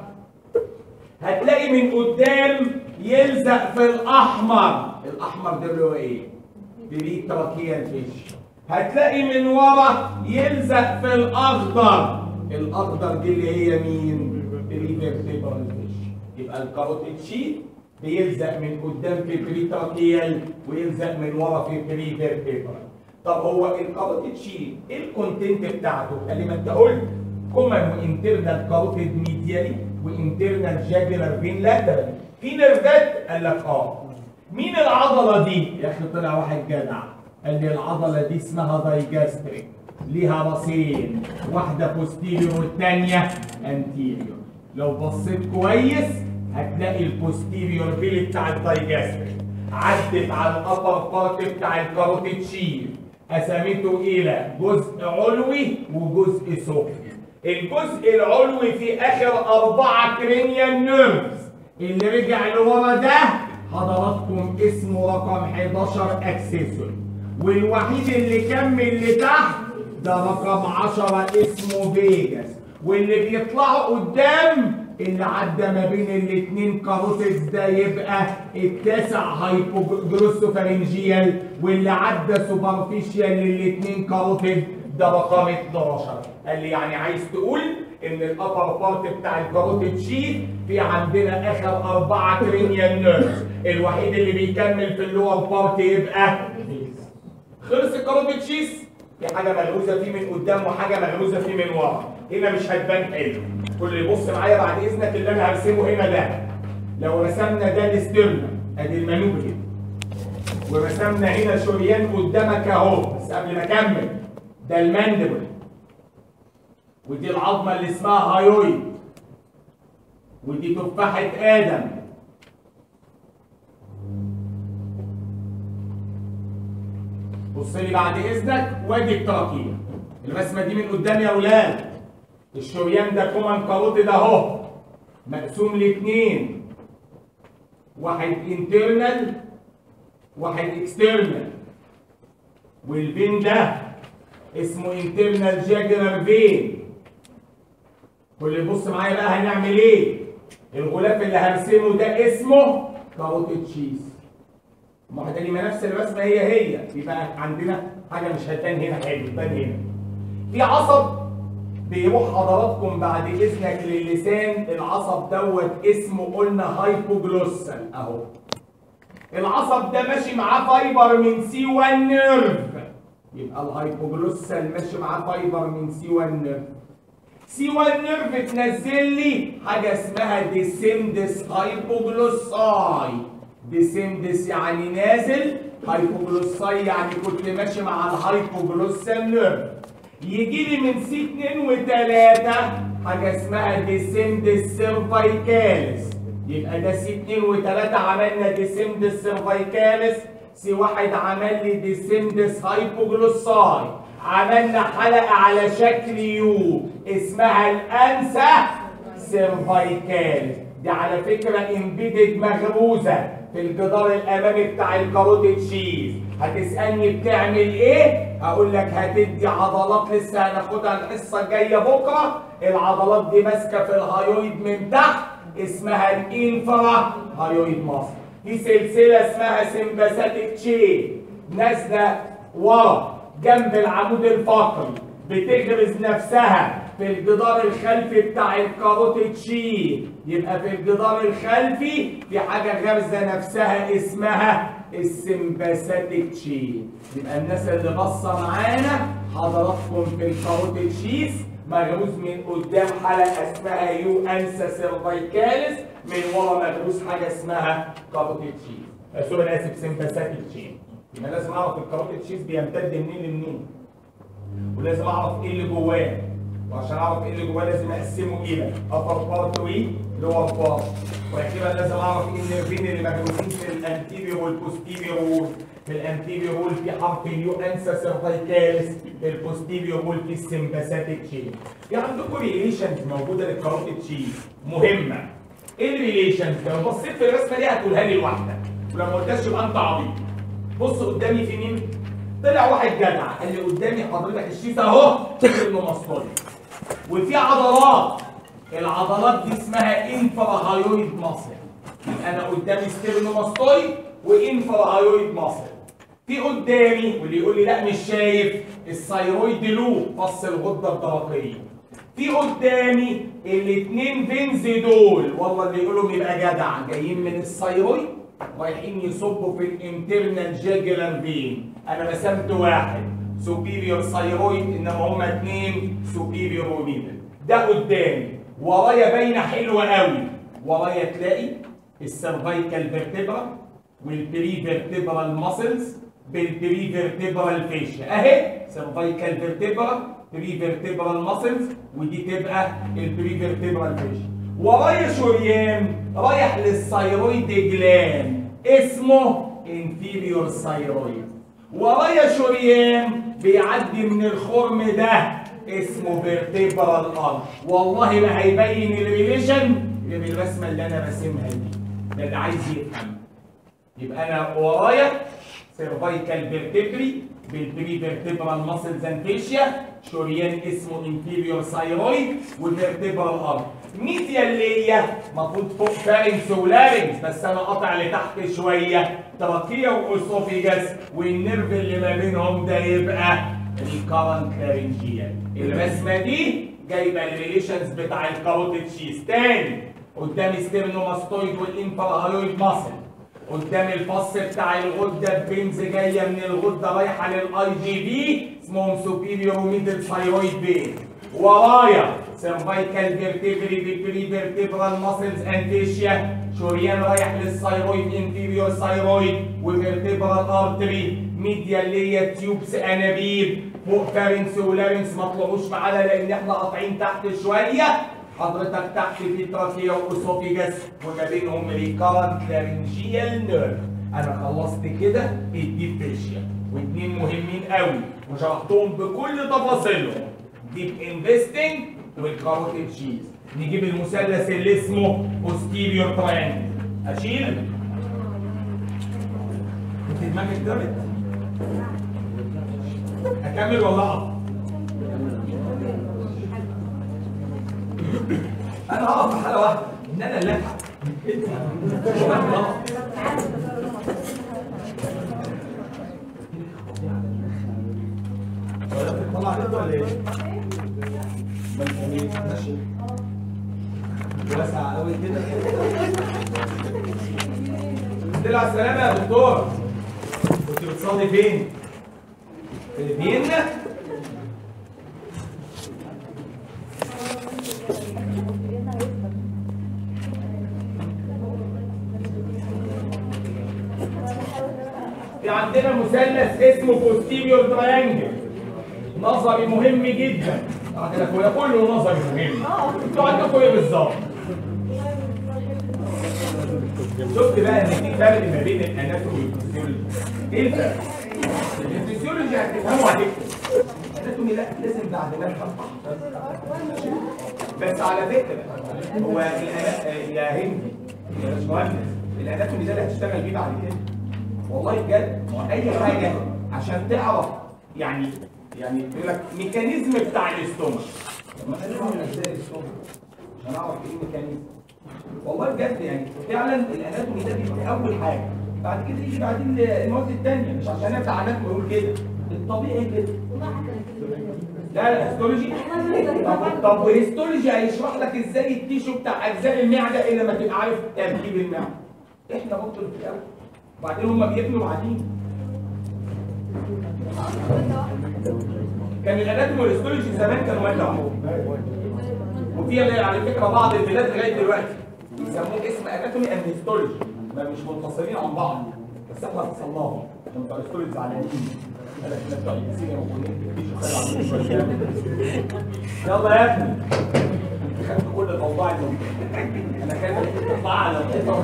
هتلاقي من قدام يلزق في الاحمر الاحمر ده اللي هو ايه بريد تراكيال فيش هتلاقي من ورا يلزق في الاخضر الاخضر دي اللي هي مين بريفيرتيبرال فيش يبقى الكاروتيد شيت بيلزق من قدام في بريتراكيال ويلزق من ورا في بريفيرتيبرال طب هو الكاروتيد شيت ايه الكونتنت بتاعته قال لي ما انت قلت كومن وانترنال كاروتيد ميديالي وانترنال جاجولار فين لاترال في نيرفات قال لك اه مين العضله دي يا اخي طلع واحد جدع قال لي العضله دي اسمها دايجاستريك ليها راسين واحده بوستيريور والثانيه انتيريور لو بصيت كويس هتلاقي البوستيريور فيلي بتاع الدايجاستريك عدت على الابر بارت بتاع الكاروتيد شيل قسمته الى جزء علوي وجزء سفلي الجزء العلوي في اخر اربعه كرينيال نيرفز اللي رجع لورا ده حضراتكم اسمه رقم 11 اكسسوري والوحيد اللي كمل لتحت ده رقم 10 اسمه فيجاس واللي بيطلعوا قدام اللي عدى ما بين الاثنين كاروتيز ده يبقى التاسع هايبوجلوسوفارنجيال واللي عدى سوبرفيشيال للاثنين كاروتيد ده رقم 12 قال لي يعني عايز تقول ان الابر بارت بتاع الكاروتيد شيت في عندنا اخر اربعه كرينيال نيرفز الوحيد اللي بيكمل في اللور بارت يبقى خلص الكاروتيد شيس في حاجه ملغوزه فيه من قدام وحاجه ملغوزه فيه من ورا هنا مش هتبان حلو كل اللي يبص معايا بعد اذنك اللي انا هرسمه هنا ده لو رسمنا ده الاسترنا ادي المانوب كده ورسمنا هنا شريان قدامك اهو بس قبل ما اكمل ده الماندبل ودي العظمه اللي اسمها هايويد ودي تفاحه ادم بص لي بعد اذنك وادي التراكيه الرسمه دي من قدام يا اولاد الشريان ده كومان كاروتيد اهو مقسوم لاثنين واحد انترنال واحد اكسترنال والفين ده اسمه انترنال جاجرال فين واللي يبص معايا بقى هنعمل ايه الغلاف اللي هرسمه ده اسمه كاروتيد شيس ما هو ده ما نفس الرسمه هي هي يبقى عندنا حاجه مش هتبان هنا حلو تبان هنا في عصب بيروح حضراتكم بعد اذنك للسان العصب دوت اسمه قلنا هايبوجلوسال اهو العصب ده ماشي معاه فايبر من سي 1 نيرف يبقى الهايبوجلوسال ماشي معاه فايبر من سي 1 نيرف سي 1 نيرف تنزل لي حاجه اسمها ديسندس هايبوجلوساي ديسندس يعني نازل هايبوجلوساي يعني كنت ماشي مع الهايبوجلوسال نيرف يجي لي من سي 2 و3 حاجه اسمها ديسندس سيرفايكالس يبقى ده سي 2 و3 عملنا ديسندس سيرفايكالس سي 1 عمل لي ديسندس هايبوجلوساي عملنا حلقه على شكل يو اسمها الانسا سيرفايكالس دي على فكره امبيدد مغروزه في الجدار الامامي بتاع الكاروتيد شيز هتسالني بتعمل ايه هقول لك هتدي عضلات لسه هناخدها الحصه الجايه بكره العضلات دي ماسكه في الهايويد من تحت اسمها الانفرا هايويد ماسل في سلسله اسمها سمباثيك تشين نازله ورا جنب العمود الفقري بتغرز نفسها في الجدار الخلفي بتاع الكاروتيد شين يبقى في الجدار الخلفي في حاجه غارزه نفسها اسمها السمباثيك تشين يبقى الناس اللي باصه معانا حضراتكم في الكاروتيد شيس مغروز من قدام حلقه اسمها يو انسا سيرفايكالس من ورا مغروز حاجه اسمها كاروتيد شيس سوري انا اسف سمباثيك تشين يبقى لازم اعرف الكاروتيد شيس بيمتد منين لمنين ولازم اعرف ايه اللي جواه وعشان اعرف ايه اللي جواه لازم اقسمه الى ابر بارت وايه لور بارت واخيرا لازم اعرف ايه النيرفين اللي مغروزين في الانتيريور والبوستيريور وول في الانتيريور وول في حرف اليو انسا سيرفايكالس في البوستيريور وول في السمباثيك تشين في عندكم ريليشنز موجوده للكاروتيد تشين مهمه ايه الريليشنز لو بصيت في الرسمه دي هتقولها لي لوحدك ولو ما قلتهاش يبقى انت عبيط بص قدامي في مين طلع واحد جدع قال لي قدامي حضرتك الشيس اهو المنصوري وفي عضلات العضلات دي اسمها انفرا هايويد ماسل يبقى انا قدامي ستيرنوماستويد وانفرا هايويد ماسل في قدامي واللي يقول لي لا مش شايف الثايرويد لوب فص الغده الدرقيه في قدامي الاثنين فينز دول والله اللي يقولوا يبقى جدع جايين من الثايرويد رايحين يصبوا في الانترنال جاجلان فين انا رسمت واحد سوبيريور ثايرويد انما هما اثنين سوبيريور وميدل ده قدامي ورايا باينه حلوه قوي ورايا تلاقي السيرفايكال فيرتبرا والبري فيرتبرال ماسلز بالبري فيرتبرال فيشيا اهي سيرفايكال فيرتبرا بري فيرتبرال ماسلز ودي تبقى البري فيرتبرال فيشيا ورايا شريان رايح للثايرويد جلان اسمه انفيريور ثايرويد ورايا شريان بيعدي من الخرم ده اسمه فيرتبرال ارم والله ما هيبين الريليشن غير الرسمه اللي انا راسمها دي ده اللي عايز يفهم يبقى انا ورايا سيرفايكال فيرتبري بالبري فيرتبرال ماسلز اند فيشيا شريان اسمه انفيريور ثايرويد والفيرتبرال ارم ميديا اللي هي المفروض فوق فارنكس ولارنكس بس انا قاطع لتحت شويه تراكيه واوسوفيجاس والنيرف اللي ما بينهم ده يبقى الكارنت لارنجيال الرسمه دي جايبه الريليشنز بتاع الكاروتيد شيس تاني قدامي ستيرنوماستويد والانفراهايويد ماسل قدام الفص بتاع الغده البنز جايه من الغده رايحه للاي جي بي اسمهم سوبيريور وميدل ثايرويد بين ورايا سيرفايكال فيرتبري بالبري فيرتبرال ماسلز اند فيشيا شريان رايح للثايرويد انفيريور ثايرويد وفيرتبرال ارتري ميديا اللي هي تيوبس انابيب فوق فارنس ولارنس ما طلعوش معانا لان احنا قاطعين تحت شويه حضرتك تحت في تراكيا واوسوفيجاس وما بينهم ريكارنت لارنجيال نيرف انا خلصت كده الديب فيشيا واثنين مهمين قوي وشرحتهم بكل تفاصيلهم ديب انفستنج والكاروتيد شيز نجيب المثلث اللي اسمه posterior triangle اشيل انت دماغك ضربت اكمل ولا اقف انا هقف في حاله واحده ان انا اللي اتعب انت برضه ولا ايه؟ ماشي واسع قوي كده طلع السلامة يا دكتور كنت بتصلي فين؟ في فيينا؟ في عندنا مثلث اسمه بوستيريور تراينجل نظري مهم جدا عندنا كله كله نظري مهم انتوا عندكم ايه بالظبط؟ شفت بقى ان في فرق ما بين الاناتومي والفسيولوجي ايه الفرق؟ الفسيولوجي هتفهموا عليكم الاناتومي لا لازم بعد ما تفهم بس على فكره هو الأنا- يا هندي يا باشمهندس الاناتومي ده اللي هتشتغل بيه بعد كده والله بجد ما هو اي حاجه عشان تعرف يعني يعني يقول لك ميكانيزم بتاع الاستومك طب ما احنا نعرف ازاي الاستومك عشان اعرف ايه الميكانيزم والله بجد يعني فعلا الاناتومي ده بيبقى اول حاجه بعد كده يجي بعدين المواد الثانيه مش عشان انا بتاع اناتومي يقول كده الطبيعي كده لا لا هيستولوجي طب طب وهيستولوجي هيشرح لك ازاي التيشو بتاع اجزاء المعده الا ما تبقى عارف تركيب المعده احنا بطل في الاول وبعدين هم بيبنوا بعدين كان الاناتومي والهيستولوجي زمان كانوا ماده واحده وفي على فكره بعض البلاد لغايه دلوقتي بيسموه اسم اناتومي اند هيستولوجي ما مش منفصلين عن بعض بس احنا فصلناهم عشان بتوع الهيستولوجي زعلانين قال لك احنا بتوع السينما وكلنا يلا يا ابني خدت كل الاوضاع الممكنه انا كاتب تطلع على الحيطه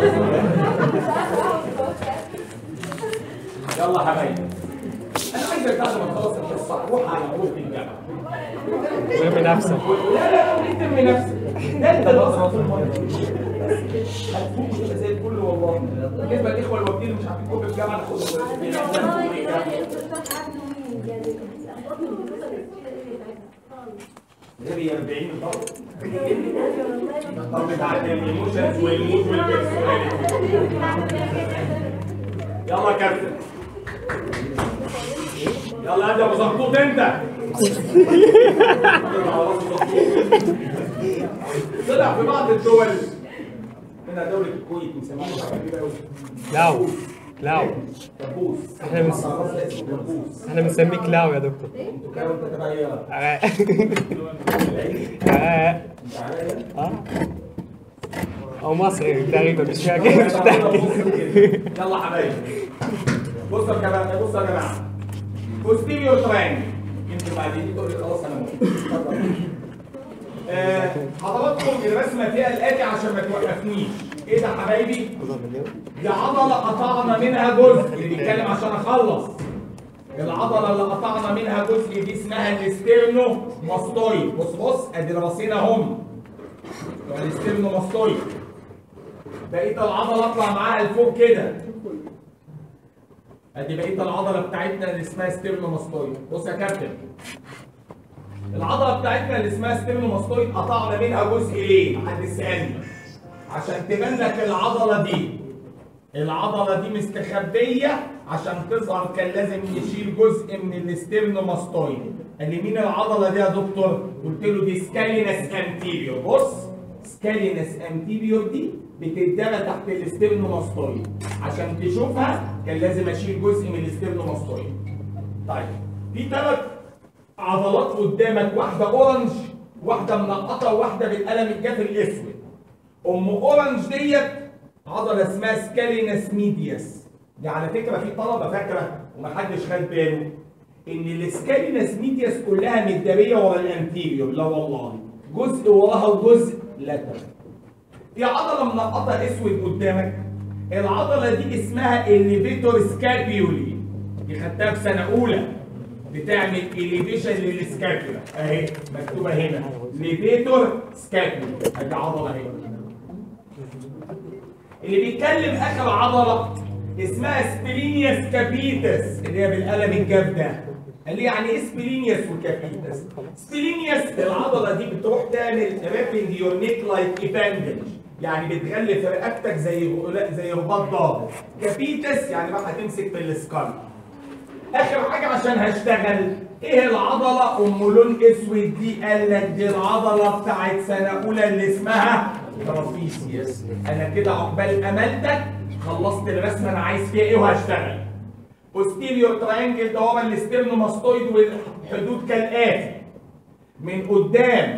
يلا يا حبايبي انا عايزك بعد ما تخلص الحصه روح على غرفه الجامعه ورمي نفسك لا لا لا اهتم بنفسك ده انت اصلا في الميه هتفوق كده زي الفل والله بالنسبه للاخوه الوكيل مش عارفين كل الجامعه ناخد ده بي 40 الضرب الضرب بتاع الايموشنز والمود والبيرسوناليتي يلا يا كابتن يلا ابدا ابو زنطوط انت طلع في بعض الدول منها دولة الكويت مسمينها حاجة كبيرة أوي لاو لاو كابوس إحنا بنس- خلاص اسمه كابوس احنا بنسميك لاو يا دكتور انتوا كده وانت تبع ايه؟ آه. العيد؟ آه. انت عليا؟ آه. او مصري تقريبا مش فاكر مش متاكد يلا يا حبايبي بصوا يا جماعه بصوا يا جماعه بوستيريور ترانجل يمكن بعد دي تقول لي خلاص انا موافق اتفضل. آه، حضراتكم الرسمه فيها الاتي عشان ما توقفنيش ايه ده يا حبايبي؟ دي عضله قطعنا منها جزء اللي بيتكلم عشان اخلص العضله اللي قطعنا منها جزء دي اسمها الاسترنو ماستويد بص بص ادي راسين اهم بتوع الاسترنو ماستويد بقيه العضله اطلع معاها لفوق كده ادي بقيه العضله بتاعتنا اللي اسمها ستيرنوماستويد بص يا كابتن العضله بتاعتنا اللي اسمها ستيرنوماستويد قطعنا منها جزء ليه حد سالني عشان تبان لك العضله دي العضله دي مستخبيه عشان تظهر كان لازم نشيل جزء من الاسترنوماستويد قال لي مين العضله دي يا دكتور قلت له دي سكالينس انتيريور بص سكالينس انتيريور دي بتتدرى تحت الاسترنوماستويد عشان تشوفها كان لازم اشيل جزء من الاسترنوماستويد طيب في ثلاث عضلات قدامك واحده اورنج واحده منقطه وواحده بالقلم الجاف الاسود ام اورنج ديت عضله اسمها سكالينس ميدياس دي على فكره في طلبه فاكره ومحدش خد باله ان السكالينس ميدياس كلها متداريه ورا الانتيريور لا والله جزء وراها وجزء لاتر في عضله منقطه اسود قدامك العضله دي اسمها الليفيتور سكابيولي دي خدتها في سنه اولى بتعمل اليفيشن للسكابيولا اهي مكتوبه هنا ليفيتور سكابيولي ادي عضله اهي اللي بيتكلم اخر عضله اسمها سبلينياس كابيتس اللي هي بالقلم الجاف ده قال لي يعني ايه سبلينياس وكابيتس سبلينياس العضله دي بتروح تعمل رابنج يور نيك لايك اباندج يعني بتغلف رقبتك زي زي رباط ضابط كابيتس يعني راح هتمسك في السكال اخر حاجه عشان هشتغل ايه العضله ام لون اسود دي قال لك دي العضله بتاعت سنه اولى اللي اسمها ترابيسيوس انا كده عقبال امالتك خلصت الرسمه انا عايز فيها ايه وهشتغل بوستيريور تراينجل ده هو الاسترنوماستويد والحدود كالاتي من قدام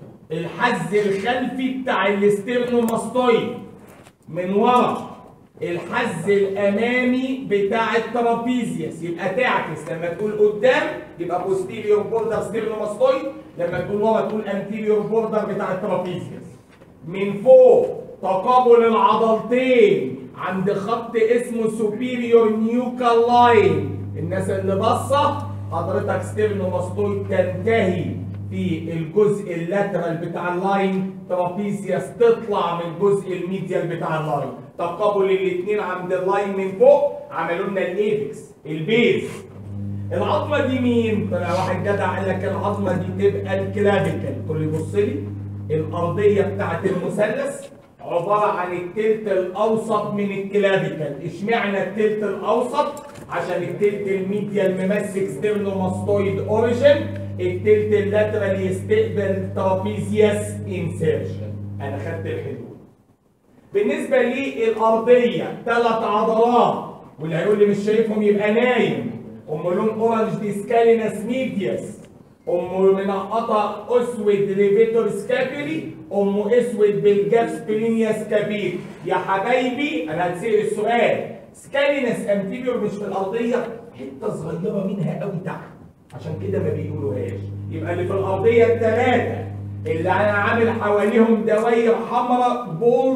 الحز الخلفي بتاع الاسترنوماستويد من ورا الحز الامامي بتاع الترابيزيوس يبقى تعكس لما تقول قدام يبقى بوستيريور بوردر ستيرنوماستويد لما تقول ورا تقول انتيريور بوردر بتاع الترابيزيوس من فوق تقابل العضلتين عند خط اسمه سوبيريور نيوكال لاين الناس اللي باصه حضرتك ستيرنوماستويد تنتهي في الجزء اللاترال بتاع اللاين ترابيزيوس تطلع من الجزء الميديال بتاع اللاين تقابل الاثنين عند اللاين من فوق عملوا لنا الايبكس البيز العظمه دي مين؟ طلع واحد جدع قال لك العظمه دي تبقى الكلافيكال تقول لي بص لي الارضيه بتاعت المثلث عباره عن التلت الاوسط من الكلافيكال اشمعنى التلت الاوسط عشان التلت الميديال ممسك ستيرنوماستويد اوريجن التلت اللاترال يستقبل ترابيزيوس انسيرشن انا خدت الحدود بالنسبه للارضيه ثلاث عضلات واللي هيقول لي مش شايفهم يبقى نايم ام لون اورنج دي سكاليناس ميدياس ام منقطه اسود ليفيتور سكابيلي ام اسود بالجاب سبلينيا سكابيل يا حبايبي انا هتسال السؤال سكاليناس انتيريور مش في الارضيه حته صغيره منها قوي تحت عشان كده ما بيقولوهاش يبقى اللي في الارضيه الثلاثه اللي انا عامل حواليهم دواير حمراء بولد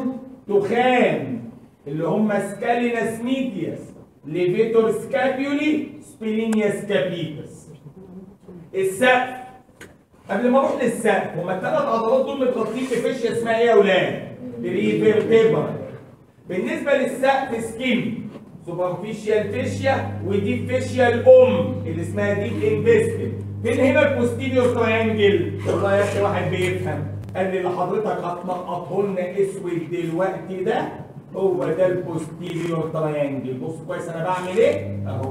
تخان اللي هم سكاليناس ميدياس ليفيتور سكابيولي سبلينيا سكابيتس السقف قبل ما اروح للسقف هما الثلاث عضلات دول متغطين بفيشيا اسمها ايه يا اولاد؟ ريفيرتيبر بالنسبه للسقف سكين سوبرفيشيال فيشيا وديب فيشيا الام اللي اسمها ديب انفستد فين هنا البوستيريور تراينجل؟ والله يا اخي واحد بيفهم قال لي اللي حضرتك هتنقطه لنا اسود دلوقتي ده هو ده البوستيريور تراينجل بص كويس انا بعمل ايه؟ اهو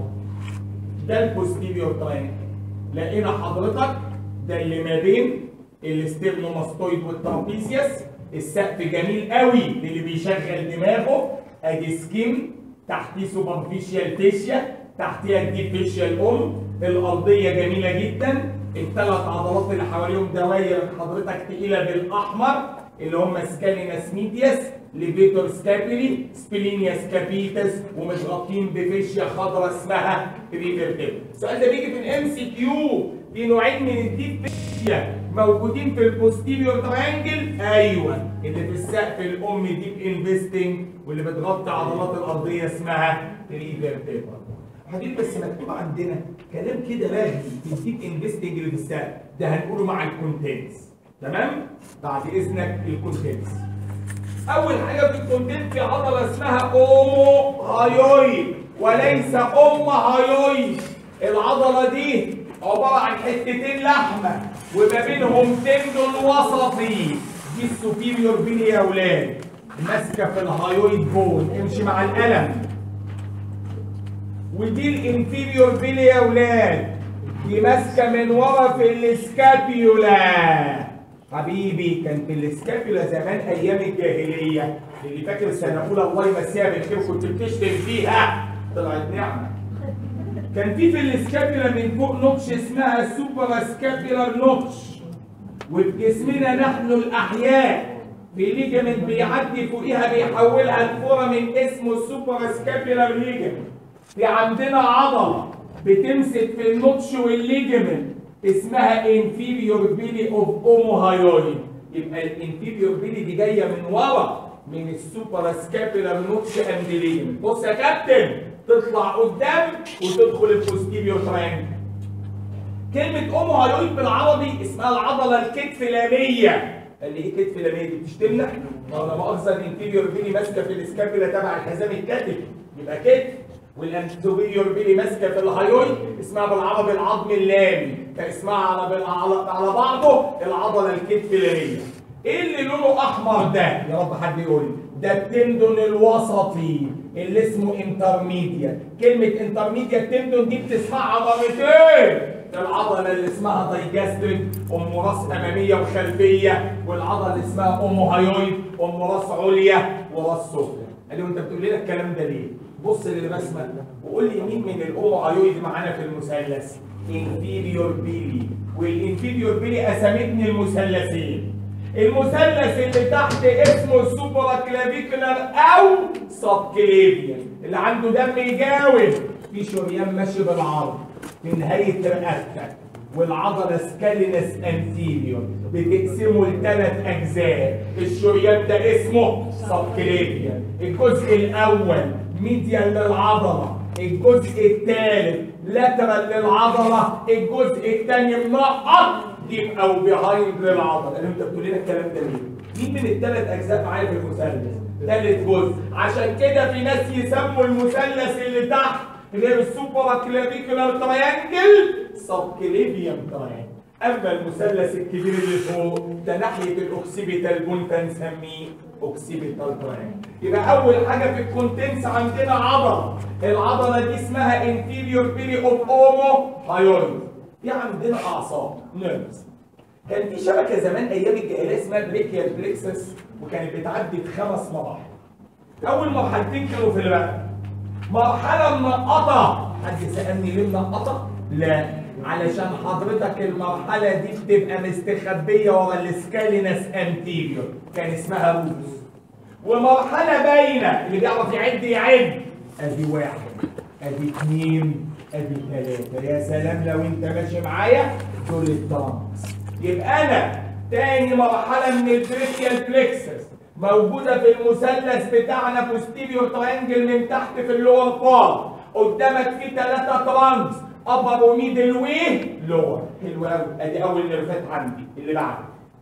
ده البوستيريور تراينجل لقينا حضرتك ده اللي ما بين الاسترنوماستويد والترابيزيوس السقف جميل قوي للي بيشغل دماغه ادي سكين تحتيه سوبرفيشيال فيشيا تحتيها الديب فيشيا الام الارضيه جميله جدا الثلاث عضلات اللي حواليهم دواير حضرتك تقيله بالاحمر اللي هم سكاليناس ميدياس ليفيتور سكابيلي سبلينيا سكابيتس ومتغطين بفيشيا خضراء اسمها ريفيرتيب السؤال ده بيجي في الام سي كيو في نوعين من الديب فيشيا موجودين في البوستيريور تريانجل ايوه اللي في السقف الام ديب انفستنج واللي بتغطي عضلات الارضيه اسمها ريفيرتيبر حبيبي بس مكتوب عندنا كلام كده لاغي في الديب انفستنج اللي في السقف ده هنقوله مع الكونتنتس تمام بعد اذنك الكونتنتس اول حاجه في الكونتنت في عضله اسمها اومو هايوي وليس ام هايوي العضله دي عباره عن حتتين لحمه وما بينهم تندون وسطي دي السوبيريور بيلي يا اولاد ماسكه في الهايويد بون امشي مع القلم ودي الانفيريور بيلي يا اولاد دي ماسكه من ورا في الاسكابيولا حبيبي كان في الاسكابيولا زمان ايام الجاهليه اللي فاكر سنه اولى الله يمسيها بالخير كنت بتشتم فيها طلعت نعمه كان في في الاسكابيولا من فوق نوتش اسمها سوبر سكابيولار نوتش وفي جسمنا نحن الاحياء في ليجمنت بيعدي فوقيها بيحولها لفورامين اسمه السوبر سكابيولار ليجمنت في عندنا عضله بتمسك في النوتش والليجمنت اسمها انفيريور بيلي اوف اوموهايوي يبقى الانفيريور بيلي دي جايه من ورا من السوبر سكابيولار نوتش اند ليجمنت بص يا كابتن تطلع قدام وتدخل البوستيريور تراينجل كلمة أم هايويد بالعربي اسمها العضلة الكتفلانية اللي ايه كتفلانية دي بتشتمنا؟ ما انا مؤاخذة الانفيريور بيلي ماسكة في الاسكابيولا تبع الحزام الكتفي يبقى كتف والانتيريور بيلي ماسكة في الهايويد اسمها بالعربي العظم اللامي فاسمها على على على بعضه العضلة الكتفلانية ايه اللي لونه احمر ده؟ يا رب حد يقول لي ده التندون الوسطي اللي اسمه انترميديا كلمة انترميديا التندون دي بتسمعها مرتين العضلة اللي اسمها دايجاستريك ام راس امامية وخلفية والعضلة اللي اسمها ام هايويد ام راس عليا وراس سفلى قال لي وانت بتقول لنا الكلام ده ليه؟ بص للرسمة وقول لي مين من الام هايويد معانا في المثلث انفيريور بيلي والانفيريور بيلي قسمتني المثلثين المثلث اللي تحت اسمه السوبرا كلافيكولار او سب كليفيا اللي عنده دم يجاوب في شريان ماشي بالعرض في نهايه رقبتك والعضله سكالينس انتيريور بتقسمه لثلاث اجزاء الشريان ده اسمه سب كليفيا الجزء الاول ميديال للعضله الجزء الثالث لاترال للعضله الجزء الثاني منقط ديب او بيهايند للعضله اللي انت بتقول لنا الكلام ده ليه؟ مين من الثلاث اجزاء معايا في المثلث؟ ثالث جزء عشان كده في ناس يسموا المثلث اللي تحت غير السوبرا كلافيكولار تريانجل سب كليفيوم تريانجل اما المثلث الكبير اللي فوق ده ناحيه الاوكسيبيتال بون فنسميه اوكسيبيتال تريانجل يبقى اول حاجه في الكونتنس عندنا عضله العضله دي اسمها انفيريور بيري اوف اومو هايويد في عندنا اعصاب نيرفز كان في شبكه زمان ايام الجاهليه اسمها بريكيال بليكسس وكانت بتعدي بخمس مراحل اول مرحلتين كانوا في الرقبه مرحله منقطه حد سالني ليه منقطه لا علشان حضرتك المرحله دي بتبقى مستخبيه ورا السكالينس انتيريور كان اسمها روز ومرحله باينه اللي بيعرف يعد يعد ادي واحد ادي اثنين ادي ثلاثه يا سلام لو انت ماشي معايا دول الترانكس يبقى انا تاني مرحله من البريكيال بليكسس موجوده في المثلث بتاعنا بوستيريور ترينجل من تحت في اللور بار قدامك في ثلاثه ترانكس ابر وميدل ويه لور حلو قوي ادي اول نيرفات عندي اللي بعده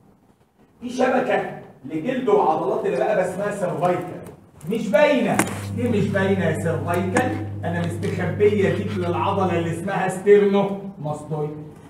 في شبكه لجلد وعضلات اللي بقى اسمها سيرفايكال مش باينه دي مش باينه يا سيرفايكال انا مستخبيه ديك للعضله اللي اسمها ستيرنو ماستويد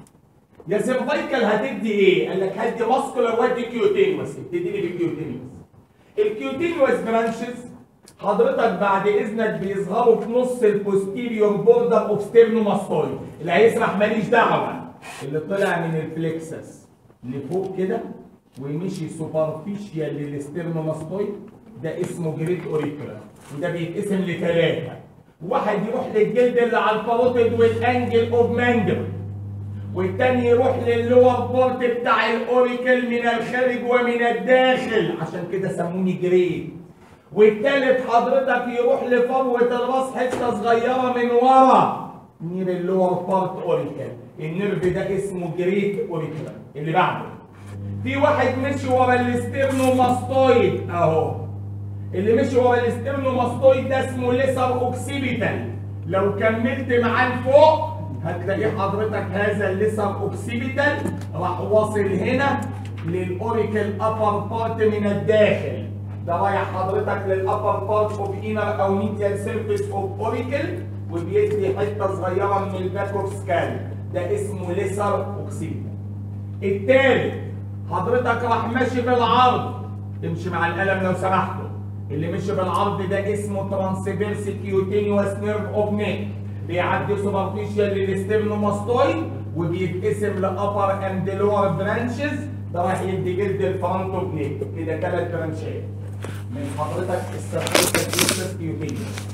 يا سيرفايكال هتدي ايه؟ قال لك هدي ماسكولار وادي كيوتينوس ابتدي لي بالكيوتينوس الكيوتينوس برانشز حضرتك بعد اذنك بيظهروا في نص البوستيريور بوردر اوف ستيرنوماستويد اللي هيسرح ماليش دعوه اللي طلع من الفليكسس لفوق كده ومشي سوبرفيشيال للستيرنوماستويد ده اسمه جريت اوريكولا وده بيتقسم لثلاثه واحد يروح للجلد اللي على الباروتيد والانجل اوف مانجل والتاني يروح للور بورت بتاع الاوريكل من الخارج ومن الداخل عشان كده سموني جريت والتالت حضرتك يروح لفروة الراس حتة صغيرة من ورا نير اللور بارت اوريكل النيرف ده اسمه جريت اوريكل اللي بعده في واحد مشي ورا الاسترنوماستويد اهو اللي مشي ورا الاسترنوماستويد ده اسمه ليسر اوكسيبيتال لو كملت معاه لفوق هتلاقي حضرتك هذا الليسر اوكسيبيتال راح واصل هنا للاوريكل ابر بارت من الداخل ده رايح حضرتك للابر بارت اوف انر او ميديال سيرفيس اوف اوريكل وبيدي حته صغيره من الباك اوف سكال ده اسمه ليسر اوكسيبيتال التالت حضرتك راح ماشي بالعرض تمشي مع القلم لو سمحتوا اللي مشي بالعرض ده اسمه ترانسفيرس كيوتينيوس نيرف اوف نيك بيعدي سوبرفيشال للستيرنوماستويد وبيتقسم لابر اند لور برانشز ده راح يدي جلد الفرونت اوف نيك كده ثلاث برانشات من حضرتك السيرفيس كيوتينيوس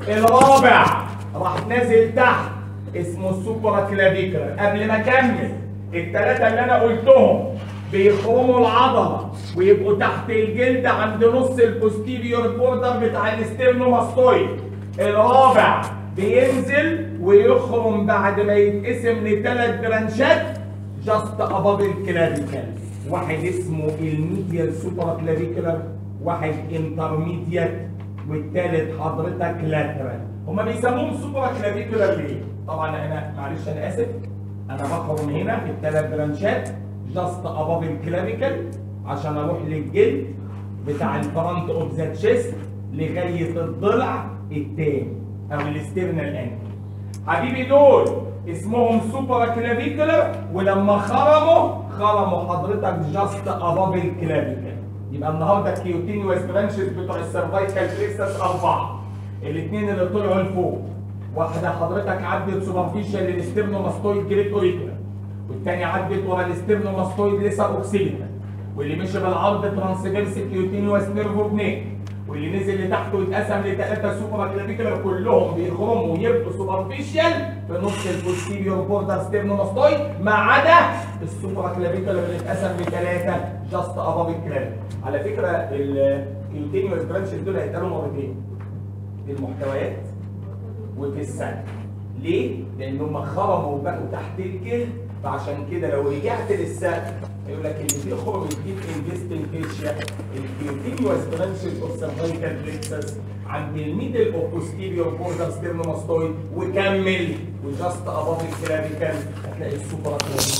الرابع راح نازل تحت اسمه السوبرا كلافيكر قبل ما اكمل الثلاثه اللي انا قلتهم بيخرموا العضله ويبقوا تحت الجلد عند نص البوستيريور بوردر بتاع الاسترنوماستويد الرابع بينزل ويخرم بعد ما يتقسم لثلاث برانشات جاست اباب الكلافيكال واحد اسمه الميديال سوبر كلافيكولار واحد انترميديات والثالث حضرتك لاترال هما بيسموهم سوبر كلافيكولار ليه؟ طبعا انا معلش انا اسف انا بخرم هنا في الثلاث برانشات جاست اباب الكلافيكال عشان اروح للجلد بتاع الفرونت اوف ذا تشيست لغايه الضلع التاني او الاسترنال انكل حبيبي دول اسمهم سوبر كلافيكولر ولما خرموا خرموا حضرتك جاست اباب الكلافيكال يبقى النهارده الكيوتينيوس برانشز بتوع السيرفايكال بليكسس اربعه الاثنين اللي طلعوا لفوق واحده حضرتك عدت سوبرفيشال للسترنوماستويد جريت اوريكولا والثانيه عدت ورا السترنوماستويد ليسا اوكسيليتا واللي مشي بالعرض ترانسفيرس كيوتينيوس نيرفو بنيك واللي نزل لتحت واتقسم لثلاثه سوبر كلافيكولار كلهم بيخرموا ويبقوا سوبرفيشال في نص البوستيريور بوردر ستيرنوماستويد ما عدا السوبر كلافيكولار اللي اتقسم لثلاثه جاست اباب الكلاب على فكره الكيوتينيوس برانشز دول هيتقالوا مرتين في المحتويات وفي السنه ليه؟ لانهم خرموا وبقوا تحت الجلد فعشان كده لو رجعت للسقف يقول لك اللي فيه خرم الديب انفستنج فيشيا الكيوتينيوس برانشز اوف سيرفايكال بليكسس عند الميدل اوف بوستيريور بوردر ستيرنوماستويد وكمل وجاست اباف الكلافيكال هتلاقي السوبر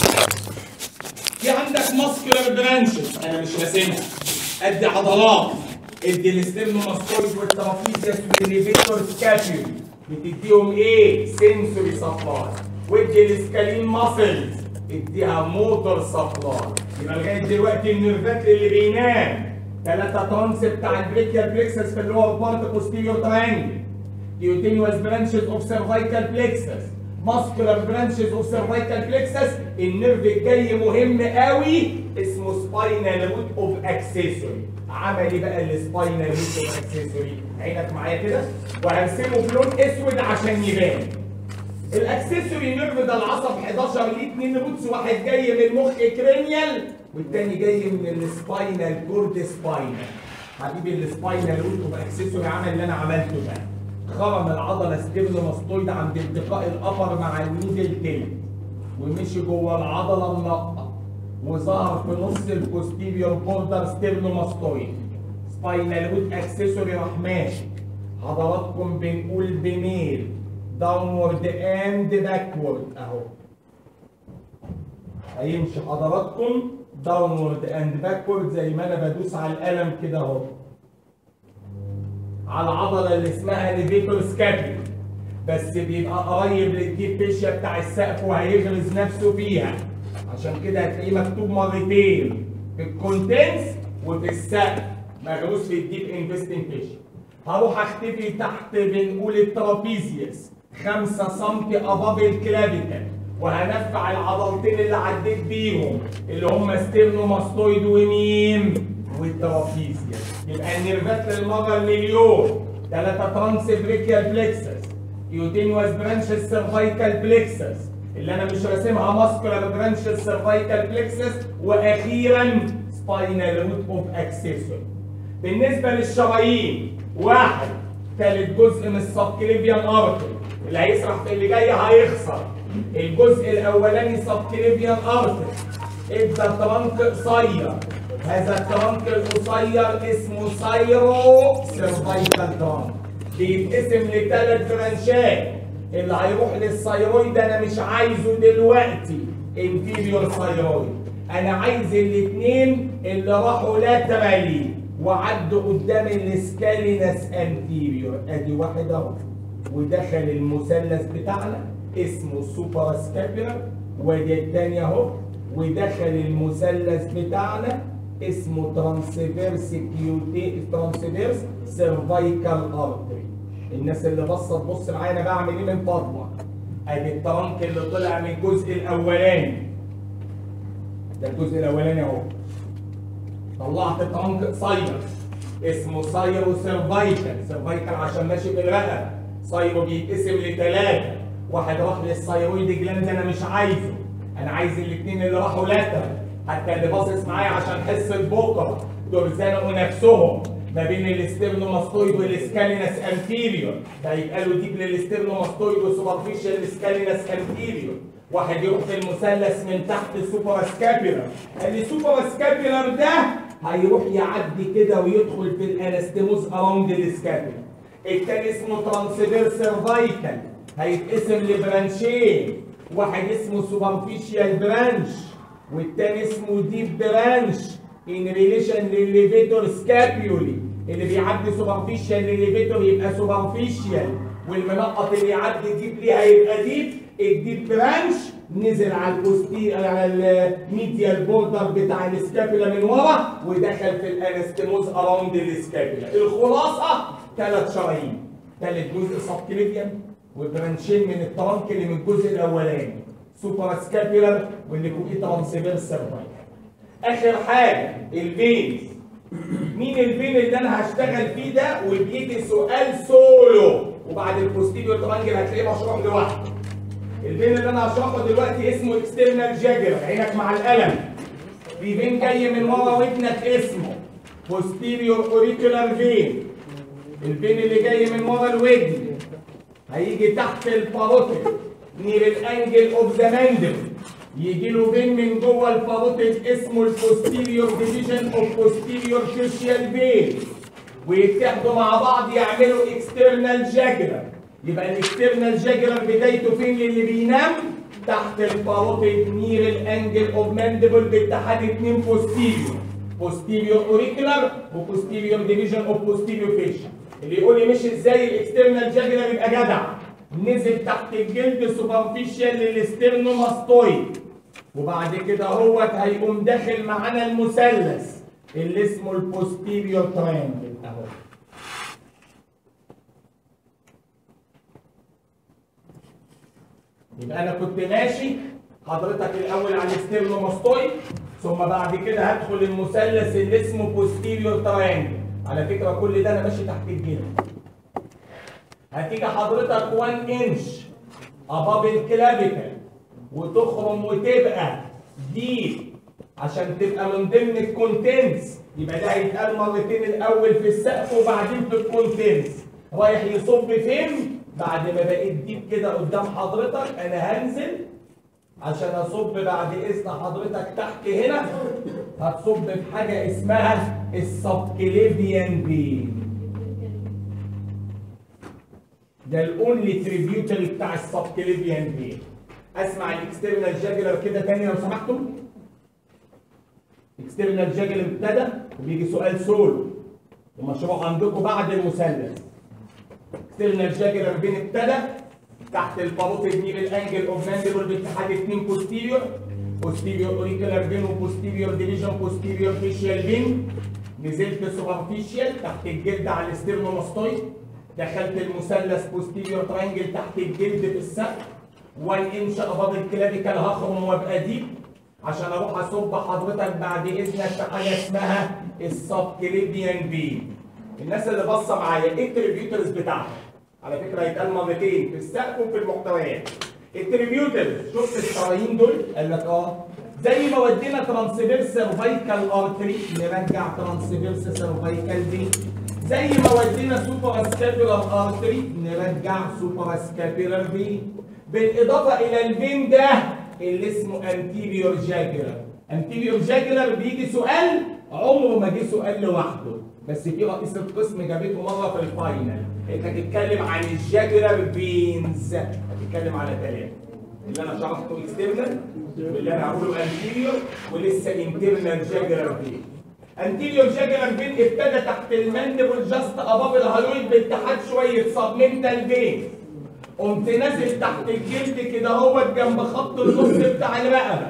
في عندك ماسكولار برانشز انا مش راسمها قد عضلات ادي الستيرنوماستويد والترابيزيوس والليفيتور سكابيولي بتديهم ايه؟ سنسوري سبلاي وادي السكالين ماسلز اديها موتور سبلاي يبقى لغايه دلوقتي النيرفات اللي بينام ثلاثه ترانس بتاع البريكيال بليكسس في اللور بارت بوستيريور ترانجل كيوتينيوس برانشز اوف سيرفايكال بليكسس ماسكولار برانشز اوف سيرفايكال بليكسس النيرف الجاي مهم قوي اسمه سباينال روت اوف اكسسوري عملي بقى السباينال روت اوف اكسسوري عينك معايا كده وهرسمه بلون اسود عشان يبان الاكسسوري نيرف ده العصب 11 ليه اتنين روتس واحد جاي من المخ كرينيال والتاني جاي من السباينال كورد سباينال حبيبي السباينال روت اوف اكسسوري عمل اللي انا عملته ده خرم العضله ستيرنوماستويد عند التقاء الابر مع الميدل تيل ومشي جوه العضله منقط وظهر في نص البوستيريور بوردر ستيرنوماستويد سباينال روت اكسسوري راح ماشي حضراتكم بنقول بميل داونورد اند باكورد اهو هيمشي حضراتكم داونورد اند باكورد زي ما انا بدوس على القلم كده اهو على العضله اللي اسمها ليفيتور سكابي بس بيبقى قريب للديب فيشيا بتاع السقف وهيغرز نفسه فيها عشان كده هتلاقيه مكتوب مرتين في الكونتنس وفي السقف مغروس في الديب انفستنج فيشيا هروح اختفي تحت بنقول الترابيزيوس 5 سم اباب الكلافيكال وهنفع العضلتين اللي عديت بيهم اللي هم ستيرنوماستويد ومين؟ والترابيزيوس يبقى النيرفات للمره المليون 3 ترانس بريكيال بليكسس كيوتينيوس برانشز سيرفايكال بليكسس اللي انا مش راسمها ماسكولار برانشز سيرفايكال بليكسس واخيرا سباينال روت اوف اكسسوري بالنسبه للشرايين واحد ثالث جزء من السبكليفيان ارتري اللي هيسرح في اللي جاي هيخسر الجزء الاولاني سبكليفيان ارتري ادى ترنك قصير هذا الترنك القصير اسمه سايرو سيرفايكال ترنك بيتقسم لثلاث برانشات اللي هيروح للثايرويد انا مش عايزه دلوقتي انفيريور ثايرويد انا عايز الاثنين اللي راحوا لاترالي وعدوا قدام السكالينس انتيريور ادي واحد اهو ودخل المثلث بتاعنا اسمه سوبر سكابيولار وادي الثاني اهو ودخل المثلث بتاعنا اسمه ترانسفيرس كيوتي ترانسفيرس سيرفايكال ارتري الناس اللي بصت تبص معايا انا بعمل ايه من فضلك ادي الترنك اللي طلع من الجزء الاولاني ده الجزء الاولاني اهو طلعت ترنك قصير اسمه سايرو سيرفايكال سيرفايكال عشان ماشي بالرقبه سايرو بيتقسم لثلاثه واحد راح للثايرويد جلاند انا مش عايزه انا عايز الاثنين اللي راحوا لاترال حتى اللي باصص معايا عشان حصه بكره دول زنقوا نفسهم ما بين الاسترنوماستويد والسكالينس انتيريور ده يبقى له ديب للاسترنوماستويد وسوبرفيشال سكالينس انتيريور واحد يروح في المثلث من تحت السوبر سكابيولار السوبر سكابيولار ده هيروح يعدي كده ويدخل في الانستيموس اراوند السكابيولار التاني اسمه ترانسفير سيرفايكال هيتقسم لبرانشين واحد اسمه سوبرفيشال برانش والتاني اسمه ديب برانش ان ريليشن للليفيتور سكابيولي اللي بيعدي سوبرفيشال للليفيتور يبقى سوبرفيشال والمنقط اللي يعدي ديب ليه هيبقى ديب الديب برانش نزل على البوستي على الميديال بوردر بتاع السكابولا من ورا ودخل في الانستموز اراوند السكابولا الخلاصه ثلاث شرايين ثالث جزء سبكليفيان وبرانشين من الترنك اللي من الجزء الاولاني سوبر سكابولار واللي فوقيه ترانسفيرس اخر حاجه الفينز مين الفين اللي انا هشتغل فيه ده وبيجي سؤال سولو وبعد البوستيريور ترانجل هتلاقيه مشروح لوحده الفين اللي انا هشرحه دلوقتي اسمه اكسترنال جاجر عينك مع القلم في فين جاي من ورا ودنك اسمه posterior auricular vein الفين اللي جاي من ورا الودن هيجي تحت الباروتيد نير الانجل اوف ذا ماندل يجي له فين من جوه الباروتيد اسمه البوستيريور ديفيجن اوف بوستيريور فيشيال فين ويتحدوا مع بعض يعملوا اكسترنال جاجرا يبقى الاكسترنال جاجرا بدايته فين للي بينام تحت الباروتيد نير الانجل اوف ماندبل باتحاد اتنين بوستيريور بوستيريور اوريكولار وبوستيريور ديفيجن اوف بوستيريور فيشن اللي يقول لي مشي ازاي الاكسترنال جاجرا يبقى جدع نزل تحت الجلد سوبرفيشال للاسترنوماستويد وبعد كده هوت هيقوم داخل معانا المثلث اللي اسمه البوستيريور ترينجل اهو يبقى انا كنت ماشي حضرتك الاول على الاسترنوماستويد ثم بعد كده هدخل المثلث اللي اسمه بوستيريور ترينجل على فكره كل ده انا ماشي تحت الجلد هتيجي حضرتك 1 انش اباب الكلافيكال وتخرم وتبقى دي عشان تبقى من ضمن الكونتنتس يبقى ده هيتقال مرتين الاول في السقف وبعدين في الكونتنتس رايح يصب فين بعد ما بقيت ديب كده قدام حضرتك انا هنزل عشان اصب بعد اذن حضرتك تحت هنا هتصب في حاجه اسمها السبكليفيان بين ده الاونلي تريبيوتري بتاع السبكليفيان بين اسمع الاكسترنال جاجلر كده تاني لو سمحتم اكسترنال جاجلر ابتدى وبيجي سؤال سول ومشروع عندكم بعد المثلث اكسترنال جاجلر بين ابتدى تحت الباروتيد نير الانجل اوف مانديبل باتحاد اتنين بوستيريور بوستيريور اوريكولار فين وبوستيريور ديفيجن بوستيريور فيشيال فين نزلت سوبرفيشيال تحت الجلد على الاسترنوماستويد دخلت المثلث بوستيريور ترينجل تحت الجلد في السقف 1 انش اباض الكلافيكال هخرم وابقى ديب عشان اروح اصب حضرتك بعد اذنك في حاجه اسمها السبكليبيان بين الناس اللي باصه معايا ايه التريبيوترز بتاعها على فكره هيتقال مرتين في السقف وفي المحتويات التريبيوترز شفت الشرايين دول قال لك اه زي ما ودينا ترانسفيرس سيرفايكال ارتري نرجع ترانسفيرس سيرفايكال دي زي ما ودينا سوبر سكابيولار ارتري نرجع سوبر سكابيولار في بالاضافه الى الفين ده اللي اسمه انتيريور جاجلر انتيريور جاجلر بيجي سؤال عمره ما جه سؤال لوحده بس في رئيس القسم جابته مره في الفاينل انت هتتكلم عن الجاجلر فينز هتتكلم على ثلاثه اللي انا شرحته اكسترنال واللي انا هقوله انتيريور ولسه انترنال جاجلر فين انتيريور جاجلر فين ابتدى تحت الماندبل جاست اباب الهالويد باتحاد شويه سبمنتال فين قمت نازل تحت الجلد كده اهوت جنب خط النص بتاع الرقبه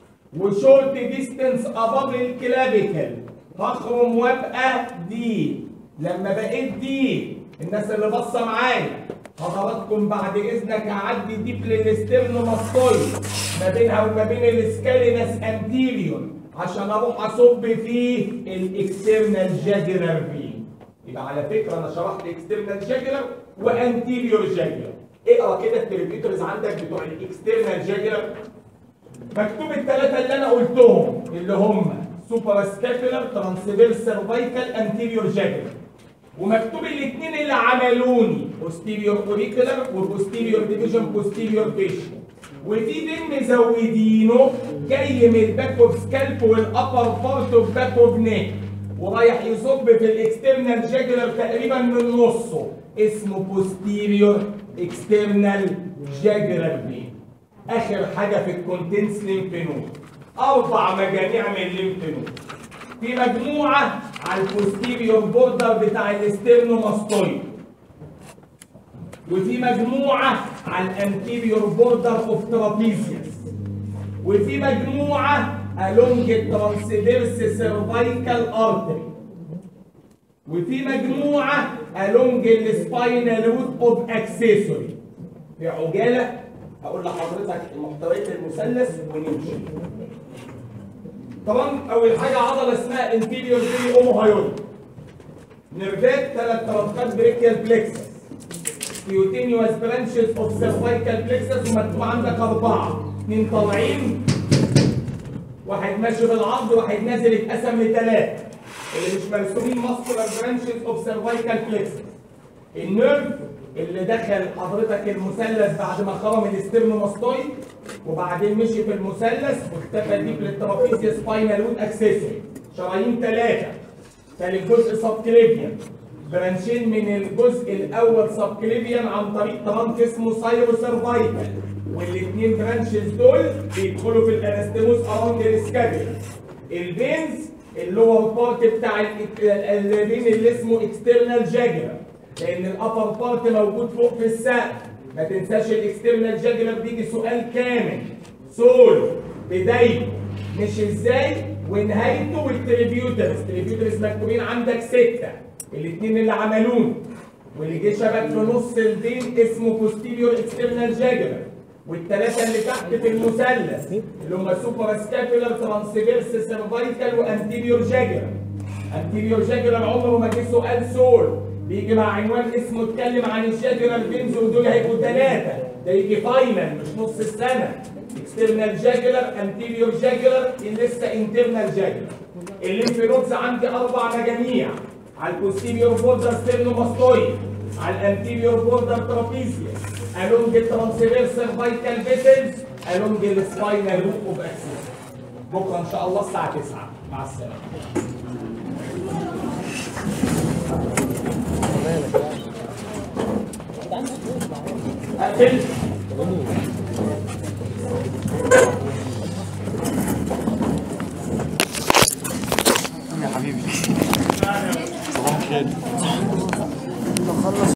وشورت ديستنس اباب الكلافيكال هخرم وابقى دي لما بقيت دي الناس اللي باصه معايا حضراتكم بعد اذنك هعدي ديب للاسترنوماستويد ما بينها وما بين السكالينس انتيريور عشان اروح اصب فيه الاكسترنال جاجرال فين يبقى على فكره انا شرحت اكسترنال جاجرال وانتيريور جاجرال اقرا كده التريبيوترز عندك بتوع الاكسترنال جاجرال مكتوب الثلاثه اللي انا قلتهم اللي هم سوبر سكابولار ترانسفيرس سيرفايكال انتيريور جاجرال ومكتوب الاثنين اللي عملوني بوستيريور اوريكولار وبوستيريور ديفيجن بوستيريور فيشن وفي بين مزودينه جاي من الباك اوف سكالب والابر بارت اوف باك اوف نيك ورايح يصب في الاكسترنال جاجلر تقريبا من نصه اسمه بوستيريور اكسترنال جاجلر فين اخر حاجه في الكونتنس ليمف نود اربع مجاميع من الليمف نود في مجموعه على البوستيريور بوردر بتاع الاسترنوماستويد وفي مجموعه على الانتيريور بوردر اوف ترابيزيوس وفي مجموعه along الترانسفيرس سيرفايكال ارتري وفي مجموعه along السباينال روت اوف اكسسوري في عجاله هقول لحضرتك محتويات المثلث ونمشي طبعا اول حاجه عضله اسمها انفيريور فيلي اوموهايول نيرفات ثلاث طبقات بريكيال بلكسس كيوتينيوس برانشز اوف سيرفايكال بلكسس ومكتوب عندك اربعه اثنين طالعين واحد ماشي بالعرض واحد نازل اتقسم لثلاثه اللي مش مرسومين ماسكولار برانشز اوف سيرفايكال بلكسس النيرف اللي دخل حضرتك المثلث بعد ما خرم الاسترنوماستويد وبعدين مشي في المثلث واختفى ديب للترابيزيا سباينال روت اكسسوري شرايين ثلاثه ثالث جزء سبكليفيان برانشين من الجزء الاول سبكليفيان عن طريق ترانك اسمه سايرو سيرفايكال والاثنين برانشز دول بيدخلوا في الانستيموس اراوند السكابيلا الفينز اللور بارت بتاع ال- الفين اللي اسمه اكسترنال جاجرا لان الابر بارت موجود فوق في السقف ما تنساش الاكسترنال جاجرا بيجي سؤال كامل سولو بدايته مش ازاي ونهايته والتريبيوترز التريبيوترز مكتوبين عندك سته الاثنين اللي عملوه واللي جه شبك في نص الدين اسمه بوستيريور اكسترنال جاجرا والثلاثه اللي تحت في المثلث اللي هم سوبر سكابولار ترانسفيرس سيرفايكال وانتيريور جاجرا انتيريور جاجرا عمره ما جه سؤال سول بيجي مع عنوان اسمه اتكلم عن الجاجرال فينز ودول هيبقوا ثلاثه ده يجي فاينل مش نص السنه اكسترنال جاجلر انتيريور جاجلر لسه انترنال جاجلر الليمف نودز عندي اربع مجاميع على البوستيريور بوردر ستيرنوماستويد على الانتيريور بوردر ترابيزيا along الترانسفيرس سيرفايكال فيسلز along السباينال روت اوف اكسس بكره ان شاء الله الساعه 9 مع السلامه مالك اقفل